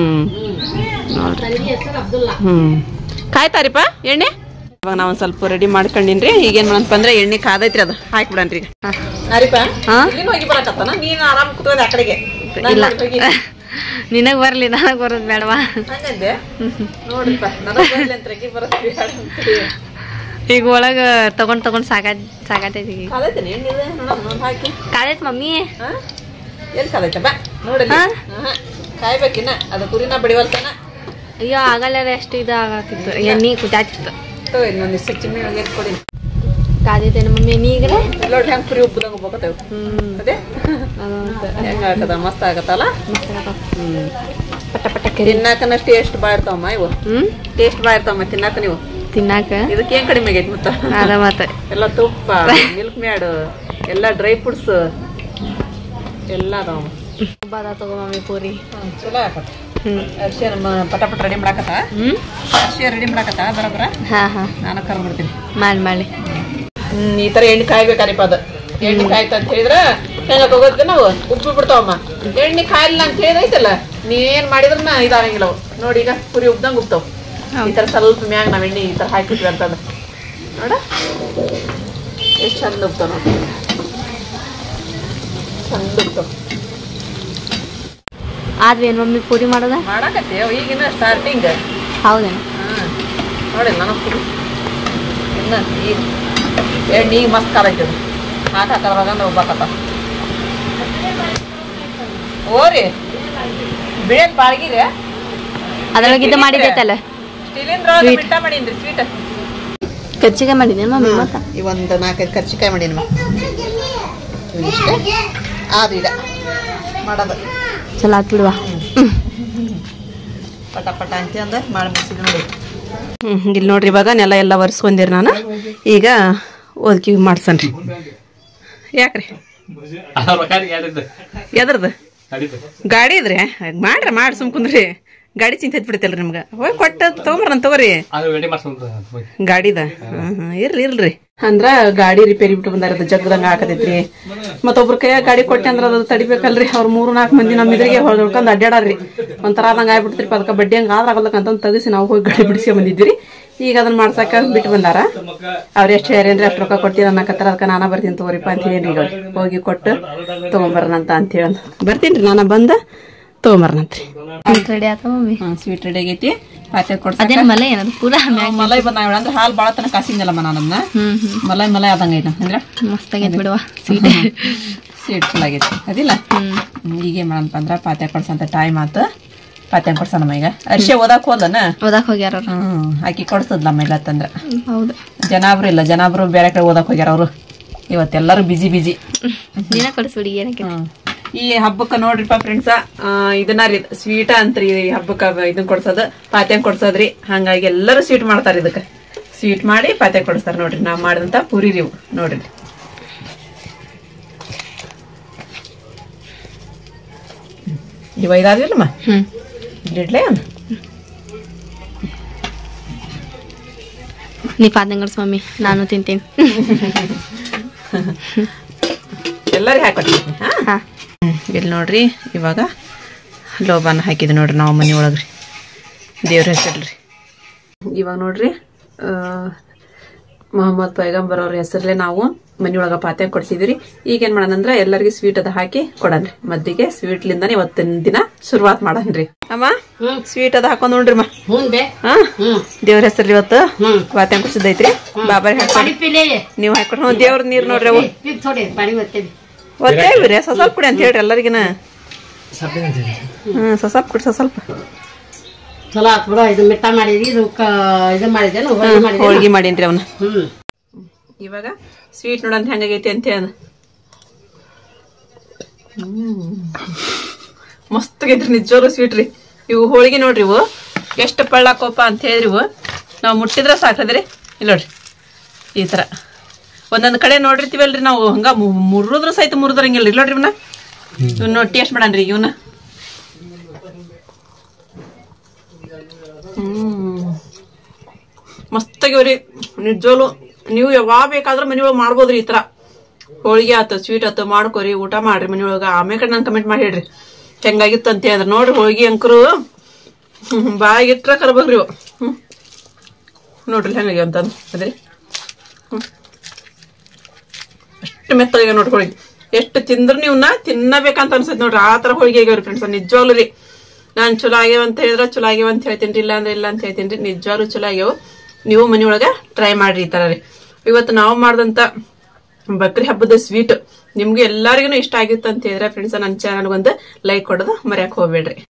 [SPEAKER 1] ಹ್ಮ್ ಹ್ಮ್ ಕಾಯ್ತಾರಿಪ್ಪ ಎಣ್ಣೆ ಇವಾಗ ನಾವು ಒಂದ್ ಸ್ವಲ್ಪ ರೆಡಿ ಮಾಡ್ಕೊಂಡಿನ್ರಿ ಈಗೇನ್ ಮಾಡಂತ ಅಂದ್ರೆ ಎಣ್ಣೆ ಕಾದೈತ್ರಿ ಅದು ಹಾಕ್ಬಿಡನ್ರಿ ಈಗ ಅರಿಪ ಇಲ್ಲಿಂದ ಹೋಗಿ ಬರಕತ್ತಾನ ನೀನು ಆರಾಮ್ ಕುತ್ಕೋದೆ ಆ ಕಡೆಗೆ
[SPEAKER 2] ಇಲ್ಲ ನಿನಗ್ ಬರ್ಲಿ ನನಗ್ ಬರೋದ್ ಬೇಡವಾ
[SPEAKER 1] ಹಂಗಂದೆ ನೋಡ್ರಿಪ್ಪ ನನಗ್ ಬರ್ಲಿ ಅಂತ ರೆಗಿ ಬರತ್ತೆ ಬೇಡ ಅಂತೀರಿ.
[SPEAKER 2] ಈಗ ಒಳಗ ತಗೊಂಡ್ ತಗೊಂಡ್ ಸಾಕಾ ಸಾಕಾತೈತಿ ಈಗ
[SPEAKER 1] ಕಾದೈತೇನೆ ಎಣ್ಣೆ ಇದೆ ನೋಡೋಣ ನೋಡಿ ಹಾಕಿ
[SPEAKER 2] ಕಾದೈತ್ ಮಮ್ಮಿ
[SPEAKER 1] ಹಾ ಎಲ್ಲಿ ಕಾದೈತೆ ಬಾ ನೋಡಲಿ
[SPEAKER 2] ಹಾ?
[SPEAKER 1] ಹಾ ಕಾಯ್ಬೇಕಿನ್ನ ಅದು ಕುರಿನ ಬಡಿವಲ್ತಾನ
[SPEAKER 2] ಅಯ್ಯೋ ಆಗಲ್ಲ ಎಷ್ಟು ಇದು ಆಗತ್ತಿತ್ತು ಎಣ್ಣಿ ಕುದಾತಿತ್ತು
[SPEAKER 1] ತಗೋ ಇನ್ನೊಂದಿಷ್ಟು ಚಿಮ್ಮಿ ಒಳಗೆ ಕೊಡಿ
[SPEAKER 2] ಕಾದೈತೇನ ಮಮ್ಮಿ ಎಣ್ಣಿ ಈಗ
[SPEAKER 1] ನೋಡ್ರಿ ಹೆಂಗ್ ಪುರಿ ಉಬ್ಬದಂಗ ಹೋಗತ್ತೇವ್
[SPEAKER 2] ಹ್ಮ್
[SPEAKER 1] ಅದೇ ಹೆಂಗ ಆಗದ ಮಸ್ತ್ ಆಗತ್ತಲ್ಲ ಹ್ಮ್
[SPEAKER 2] ಪಟ ಪಟ ಕರಿ
[SPEAKER 1] ತಿನ್ನಾಕನ ಟೇಸ್ಟ್ ಬಾ ಇರ್ತಾವಮ್ಮ ಇವು
[SPEAKER 2] ಹ್ಮ್
[SPEAKER 1] ಟೇಸ್ಟ್ ಬಾ ಇರ್ತಾವಮ್ಮ ತಿನ್ನಾಕ ನೀವು
[SPEAKER 2] ತಿನ್ನಾಕ
[SPEAKER 1] ಇದಕ್ಕೆ ಏನ್ ಕಡಿಮೆ ಆಗೈತಿ ಮತ್ತ
[SPEAKER 2] ಅದ ಮತ್ತ
[SPEAKER 1] ಎಲ್ಲ ತುಪ್ಪ ಮಿಲ್ಕ್ ಮ್ಯಾಡ್ ಎಲ್ಲ ಡ್ರೈ ಫ್ರೂಟ್ಸ್ ಎಲ್ಲ ಅದಾವ
[SPEAKER 2] ಬಾದ ತಗೋ ಮಮ್ಮಿ ಪೂರಿ
[SPEAKER 1] ಚಲೋ ಆಗತ್ತ
[SPEAKER 2] ಹ್ಮ್
[SPEAKER 1] ಅರ್ಶಿ ನಮ್ಮ ಪಟ ಪಟ ರೆಡಿ ಮಾಡಾಕತ್ತ
[SPEAKER 2] ಹ್ಮ್
[SPEAKER 1] ಅರ್ಶಿ ರೆಡಿ ಮಾಡಾಕತ್ತ ಬರಬರ
[SPEAKER 2] ಹಾ ಹಾ
[SPEAKER 1] ನಾನು ಕರ್ಬಿಡ್ತೀನಿ
[SPEAKER 2] ಮಾಡಿ ಮಾಡಿ
[SPEAKER 1] ಹ್ಮ್ ಈ ತರ ಎಣ್ಣೆ ಕಾಯ್ಬೇಕಾರಿಪ್ಪ ಅದ ಎಣ್ಣೆ ಕಾಯ್ತ ಅಂತ ಹೇಳಿದ್ರ ಹೆಂಗ ಹೋಗೋದ್ಕೆ ನಾವು ಉಪ್ಪು ಬಿಡ್ತಾವಮ್ಮ ಎಣ್ಣೆ ಕಾಯಿಲ್ಲ ಅಂತ ಹೇಳಿದೈತಲ್ಲ ನೀ ಏನ್ ಮಾಡಿದ್ರನ ಇದಾಗಂಗಿಲ್ಲ ಅವು ನೋಡಿ ಈಗ ಪುರಿ ಉಬ್ದಂಗ ಉಬ್ತಾವ್ ಈ ತರ ಸ್ವಲ್ಪ ಮ್ಯಾಗ ನಾವ್ ಎಣ್ಣೆ ಈ ತರ ಹಾಕಿದ್ವಿ ಅಂತಂದ ನೋಡ ಎಷ್ಟ್ ಚಂದ ಉಬ್ತಾವ ನೋಡಿ ಚಂದ ಉಬ್ತಾವ್
[SPEAKER 2] ಆದ್ವೇನ್ ಮಮ್ಮಿ ಪೂರಿ ಮಾಡೋದ
[SPEAKER 1] ಮಾಡಾಕತ್ತೇವ್ ಈಗಿನ ಸ್ಟಾರ್ಟಿಂಗ್
[SPEAKER 2] ಹೌದೇನು
[SPEAKER 1] ಹ್ಮ್ ನೋಡಿ ನಾನು ಪುರಿ ಇನ್ನ ಈಗ ಎಣ್ಣೆ ಈಗ ಮಸ್ತ್ ಕಾಲೈತಿ ಅದು ಹಾಕಿ ಹಾಕದ್ರಾಗ ಅಂದ್ರೆ ಉಬ್ಬಾಕತ್ತ ಓರಿ ಬಿಳಿಯದ್ ಬಾಳ್ಗಿರಿ
[SPEAKER 2] ಅದ್ರೊಳಗೆ ಇದು ಮಾಡಿದ್ದೈತಲ್ಲ
[SPEAKER 1] ಸ್ಟೀಲಿಂದ್ರೊಳಗೆ ಮಿಟ್ಟ ಮಾಡೀನ್ರಿ ಸ್ವೀಟ್
[SPEAKER 2] ಕಚ್ಚಿಗೆ ಮಾಡಿದ್ದೆ ಮಮ್ಮಿ ಮತ್ತ
[SPEAKER 1] ಈ ಒಂದು ನಾಲ್ಕೈದು ಕರ್ಚಿಕಾಯಿ ಮಾಡೀನಿ ಇವಿಷ್ಟೇ ಅದು ಈಗ ಮಾಡೋದು
[SPEAKER 2] ಚಲೋ ಆತ್ ಬಿಡುವ
[SPEAKER 1] ಪಟ ಪಟ ಅಂತ ಅಂದ ಮಾಡಿ ಮುಗಿಸಿದ್ ನೋಡಿ ಹ್ಞೂ ಇಲ್ಲಿ ನೋಡ್ರಿ ಇವಾಗ ನೆಲ ಎಲ್ಲ ಒರೆಸ್ಕೊಂಡಿರಿ ನಾನು ಈಗ ಓದ್ಕಿ ಮಾಡ್ಸನ್ರಿ ಯಾಕ್ರಿ ಎದ್ರದ್ದು ಗಾಡಿ ಇದ್ರಿ ಮಾಡ್ರಿ ಮಾಡಿ ಸುಮ್ ಕುಂದ್ರಿ ಗಾಡಿ ಚಿಂತೆ ಬಿಡ್ತಲ್ರಿ ನಿಮ್ಗೆ ಹೋಗಿ ಕೊಟ್ಟ ತೊಗೊಂಬರ್ನ ತಗೋರಿ ಗಾಡಿದ ಹ್ಮ್ ಹ್ಮ್ ಇರ್ಲಿ ಇರ್ಲಿ ಅಂದ್ರ ಗಾಡಿ ರಿಪೇರಿ ಬಿಟ್ಟು ಬಂದಾರ ಅದು ಜಗ್ದಂಗ ಹಾಕತೈತ್ರಿ ಮತ್ತೊಬ್ರ ಕೈಯಾಗ ಗಾಡಿ ಕೊಟ್ಟೆ ಅಂದ್ರ ಅದು ತಡಿಬೇಕಲ್ರಿ ಅವ್ರ ಮೂರು ನಾಲ್ಕು ಮಂದಿ ನಮ್ಮ ಇದ್ರಿಗೆ ಹೊಡ್ಕೊಂಡ್ ಅಡ್ಡಾಡ್ರಿ ಒಂಥರ ಆದಂಗ ಆಗ್ಬಿಡ್ತ್ರಿ ಅದಕ್ಕೆ ಬಡ್ಡಿ ಹಂಗ ಆದ್ರ ಆಗಲ್ಲಕಂತ ತೆಗಿಸಿ ನಾವು ಹೋಗಿ ಗಾಡಿ ಬಿಡಿಸಿ ಬಂದಿದ್ವಿ ಈಗ ಅದನ್ನ ಮಾಡ್ಸಕ ಬಿಟ್ಟು ಬಂದಾರ ಅವ್ರ ಎಷ್ಟು ಹೇಳ್ರಿ ಅಷ್ಟು ರೊಕ್ಕ ಕೊಡ್ತೀರ ಅನ್ನಕತ್ತಾರ ಅದಕ್ಕೆ ನಾನ ಬರ್ತೀನಿ ತಗೋರಿಪ್ಪ ಅಂತ ಹೇಳಿ ಈಗ ಹೋಗಿ ಕೊಟ್ಟು ತಗೊಂಬರ್ನಂತ ಅಂತ ಹೇಳ ಬರ್ತೀನಿ ನಾನ ಬಂದ ತಗೊಂಬರ್ನಂತ್ರಿ
[SPEAKER 2] ರೆಡಿ ಆತ ಮಮ್ಮಿ
[SPEAKER 1] ಹಾ ಸ್ವೀಟ್ ರೆಡಿ ಆಗೈತಿ ಪಾತ್ರೆ ಕೊಡ್ಸ
[SPEAKER 2] ಅದೇನ್ ಮಲೆ ಏನದು ಪೂರಾ ಮ್ಯಾಗ
[SPEAKER 1] ಮಲೈ ಬಂದ ಅಂದ್ರೆ ಹಾಲು ಭಾಳ ತನಕ ಕಾಸಿದ್ನಲ್ಲಮ್ಮ ನಾನು ಅದನ್ನ
[SPEAKER 2] ಹ್ಮ್ ಹ್ಮ್
[SPEAKER 1] ಮಲೈ ಮಲೈ ಆದಂಗ ಐತ ಅಂದ್ರೆ
[SPEAKER 2] ಮಸ್ತ್ ಆಗೈತ್ ಬಿಡುವ ಸ್ವೀಟ್
[SPEAKER 1] ಸೀಟ್ ಚಲೋ ಆಗೈತಿ ಅದಿಲ್ಲ ಹ್ಮ್, ಈಗ ಏನ್ ಮಾಡಂತ ಅಂದ್ರ ಪಾತ್ಯ ಕೊಡ್ಸಂತ ಟೈಮ್ ಆತು ಪಾತ್ಯ ಕೊಡ್ಸನಮ್ಮ ಈಗ ಅರ್ಶಿ ಓದಾಕ್ ಹೋದನ
[SPEAKER 2] ಓದಾಕ್ ಹೋಗ್ಯಾರ ಅವ್ರು.
[SPEAKER 1] ಹ್ಮ್ ಆಕಿ ಕೊಡ್ಸದ್ಲಮ್ಮ ಇಲ್ಲ ಅಂತಂದ್ರ
[SPEAKER 2] ಹೌದು
[SPEAKER 1] ಜನಾಬ್ರು ಇಲ್ಲ ಜನಾಬ್ರು ಬೇರೆ ಕಡೆ ಓದಾಕ್ ಹೋಗ್ಯಾರ ಅವ್ರು ಇವತ್ತೆಲ್ಲರೂ ಬಿಜಿ ಬಿಜಿ
[SPEAKER 2] ನೀನ ಕೊಡಿಸ್ಬಿಡಿ ಏನಕ್ಕೆ
[SPEAKER 1] ಹ್ಮ್ ಈ ಹಬ್ಬಕ್ಕ ನೋಡ್ರಿಪ್ಪ ಫ್ರೆಂಡ್ಸ ಇದನ್ನ ರೀ ಸ್ವೀಟ ಅಂತ್ರಿ ಈ ಹಬ್ಬಕ್ಕ ಇದನ್ ಕೊಡ್ಸೋದು ಪಾತ್ಯ ಕೊಡ್ಸೋದ್ರಿ ಹಂಗಾಗಿ ಎಲ್ಲರೂ ಸ್ವೀಟ್ ಮಾಡ್ತಾರ ಇದಕ್ಕ ಸ್ವೀಟ್ ಮಾಡಿ ಪಾತ್ಯ ಕೊಡಿಸ್ತಾರ ನೋಡ್ರಿ ನಾವ್ ಮಾಡಿದಂತ ಪುರಿ ರೀ ಇವು ನೋಡ್ರಿ ಇವ ಇದಾದಿಲ್ಲಮ್ಮ
[SPEAKER 2] ಹ್ಮ್
[SPEAKER 1] ಇಡ್ಲೇ ಒಂದು
[SPEAKER 2] ನೀ ಪಾದಂಗಡ್ಸ್ ಮಮ್ಮಿ ನಾನು ತಿಂತೀನಿ
[SPEAKER 1] ಎಲ್ಲರಿಗೆ ಹಾಕೊಟ್ಟಿದ್ದೀನಿ ಹಾ
[SPEAKER 2] ಹಾ
[SPEAKER 1] ಇಲ್ಲಿ ನೋಡ್ರಿ ಇವಾಗ ಲೋಬಾನ ಹಾಕಿದ್ವಿ ನೋಡ್ರಿ ನಾವು ಮನೆ ಒಳಗ್ರಿ ದೇವ್ರ ಹೆಸರ್ರಿ ಇವಾಗ ನೋಡ್ರಿ ಆ, ಮೊಹಮ್ಮದ್ ಪೈಗಂಬರ್ ಅವ್ರ ಹೆಸರಲ್ಲೇ ನಾವು ಮನಿಯೊಳಗ ಪಾತ್ಯ ಕೊಡ್ಸಿದ್ರಿ ಈಗ ಏನ್ ಮಾಡೋಣಂದ್ರ ಎಲ್ಲರಿಗೂ ಸ್ವೀಟ್ ಅದ ಹಾಕಿ ಕೊಡನ್ರಿ ಮದ್ದಿಗೆ ಸ್ವೀಟ್ ಲಿಂದಾನೆ ಇವತ್ತಿನ ದಿನ ಶುರುವಾತ್ ಮಾಡನ್ರಿ ಅಮ್ಮ ಸ್ವೀಟ್ ಅದ ಹಾಕೊಂಡ್ ನೋಡ್ರಿ ಅಮ್ಮ
[SPEAKER 4] ಹ್ಞೂ ಬೇ
[SPEAKER 1] ಹಾ
[SPEAKER 4] ಹ್ಮ್
[SPEAKER 1] ದೇವ್ರ ಹೆಸರ್ಲಿ ಇವತ್ತು
[SPEAKER 4] ಹ್ಮ್.
[SPEAKER 1] ಪಾತ್ಯ ಕೊಡ್ಸಿದ್ದೈತ್ರಿ ಬಾಬಾರಿ ಹಾಕಿ
[SPEAKER 4] ಪಾಣಿ ಪಿಲೆ
[SPEAKER 1] ನೀವು ಹಾಕೊಡ್ ಹ್ಞೂ ದೇವ್ರ ನೀರ್ ನೋಡ್ರಿ ಅವು
[SPEAKER 4] ಈಗ ಥೋಡೆ ಪಾಣಿ ಬರ್ತೇವೆ
[SPEAKER 1] ಒತ್ತೇವ್ರಿ ಸ್ವಲ್ಪ ಸ್ವಲ್ಪ ಕುಡಿ ಅಂತ ಹೇಳ್ರಿ ಎಲ್ಲರಿಗಿನ ಹ್ಮ್ ಸ್ವಲ್ಪ ಸ್ವಲ್ಪ ಕುಡಿ ಸ್ವಲ್ಪ ಸ್ವಲ್ಪ
[SPEAKER 4] ಚಲೋ ಆತ್ ಬಿಡು ಇದು ಮಿಟ್ಟ ಮಾಡಿದಿ ಇದು ಕ ಇದು ಮಾಡಿದೇನು ಹೋಳಿಗೆ ಮಾಡಿದೇನು
[SPEAKER 1] ಹೋಳ್ಗಿ ಮಾಡೀನ್ರಿ ಅವನ್ನ
[SPEAKER 4] ಹ್ಮ್
[SPEAKER 1] ಇವಾಗ ಸ್ವೀಟ್ ನೋಡಂತ ಹೆಂಗಾಗೈತಿ ಅಂತ ಹೇಳ ಮಸ್ತ್ ಆಗೈತ್ರಿ ನಿಜವಾಗ್ಲೂ ಸ್ವೀಟ್ ರೀ ಇವು ಹೋಳಿಗೆ ನೋಡ್ರಿ ಇವು ಎಷ್ಟು ಪಳ್ಳಾಕೋಪ ಅಂತ ಹೇಳಿದ್ರಿ ಇವು ನಾವು ಮುಟ್ಟಿದ್ರೆ ಸಾಕದ್ರಿ ಇಲ್ಲ ನೋಡ್ರಿ ಈ ತರ ಒಂದೊಂದ್ ಕಡೆ ನೋಡಿರ್ತೀವಲ್ರಿ ನಾವು ಹಂಗ ಮು- ಮುರಿದ್ರು ಸಹಿತ ಮುರಿದ್ರಂಗಿಲ್ಲ ಇಲ್ಲ ನೋಡ್ರಿ ಇವನ್ನ ಇವ್ನ ನೋಡಿ ಟೇಸ್ಟ್ ಮಾಡನ್ರಿ ಇವನ್ನ ಹ್ಮ್ ಮಸ್ತಾಗಿವ್ರಿ ನಿಜವಾಗ್ಲು ನೀವು ಯಾವಾಗ ಬೇಕಾದ್ರೂ ಮನೆಯೊಳಗೆ ಮಾಡ್ಬೋದ್ರಿ ಈ ತರ ಹೋಳಿಗೆ ಆತು ಸ್ವೀಟ್ ಆತು ಮಾಡ್ಕೋರಿ ಊಟ ಮಾಡ್ರಿ ಮನೆಯೊಳಗ ಆಮೇಲೆ ನಂಗೆ ಕಮೆಂಟ್ ಮಾಡಿ ಹೇಳ್ರಿ ಹೆಂಗಾಗಿತ್ತು ಅಂತ ಹೇಳಿದ್ರೆ ನೋಡ್ರಿ ಹೋಳಿಗೆ ಅಂಕರು ಬಾಯಿಗೆ ಇಟ್ರ ಕರ್ಬೇಕ್ರಿ ಇವು ಹ್ಮ್ ನೋಡ್ರಿ ಹೆಂಗಾಗ್ಯಾವ ಅಂತ ಅದ್ರಿ ಹ್ಮ್ ಅಷ್ಟು ಮೆತ್ತಗೆ ನೋಡ್ರಿ ಹೋಳಿಗೆ ಎಷ್ಟು ತಿಂದ್ರು ನೀವ್ನ ತಿನ್ನಬೇಕಂತ ಅನ್ಸತ್ ನೋಡ್ರಿ ಆ ತರ ಹೋಳಿಗೆ ಆಗ್ಯಾವ್ರಿ ಫ್ರೆಂಡ್ಸ್ ನಿಜವಾಗ್ಲು ರೀ ನಾನ್ ಚಲೋ ಆಗ್ಯಾವ ಅಂತ ಹೇಳಿದ್ರ ಚಲೋ ಆಗ್ಯಾವ ಅಂತ ಹೇಳ್ತೀನಿ ಇಲ್ಲ ಅಂದ್ರೆ ಇಲ್ಲ ಅಂತ ಹೇಳ್ತೀನಿ ರೀ ನಿಜವಾಗ್ಲು ಚಲೋ ಆಗ್ಯಾವ ನೀವು ಮನೆಯೊಳಗ ಟ್ರೈ ಮಾಡ್ರಿ ಈ ತರ ರೀ ಇವತ್ತು ನಾವು ಮಾಡ್ದಂತ ಬಕ್ರಿ ಹಬ್ಬದ ಸ್ವೀಟ್ ನಿಮ್ಗೆ ಎಲ್ಲರಿಗೂ ಇಷ್ಟ ಆಗಿತ್ತು ಅಂತ ಹೇಳಿದ್ರೆ ಫ್ರೆಂಡ್ಸ್ ನನ್ನ ಚಾನಲ್ ಒಂದು ಲೈಕ್ ಕೊಡೋದು ಮರ್ಯಾಕ್ ಹೋಗ್ಬೇಡ್ರಿ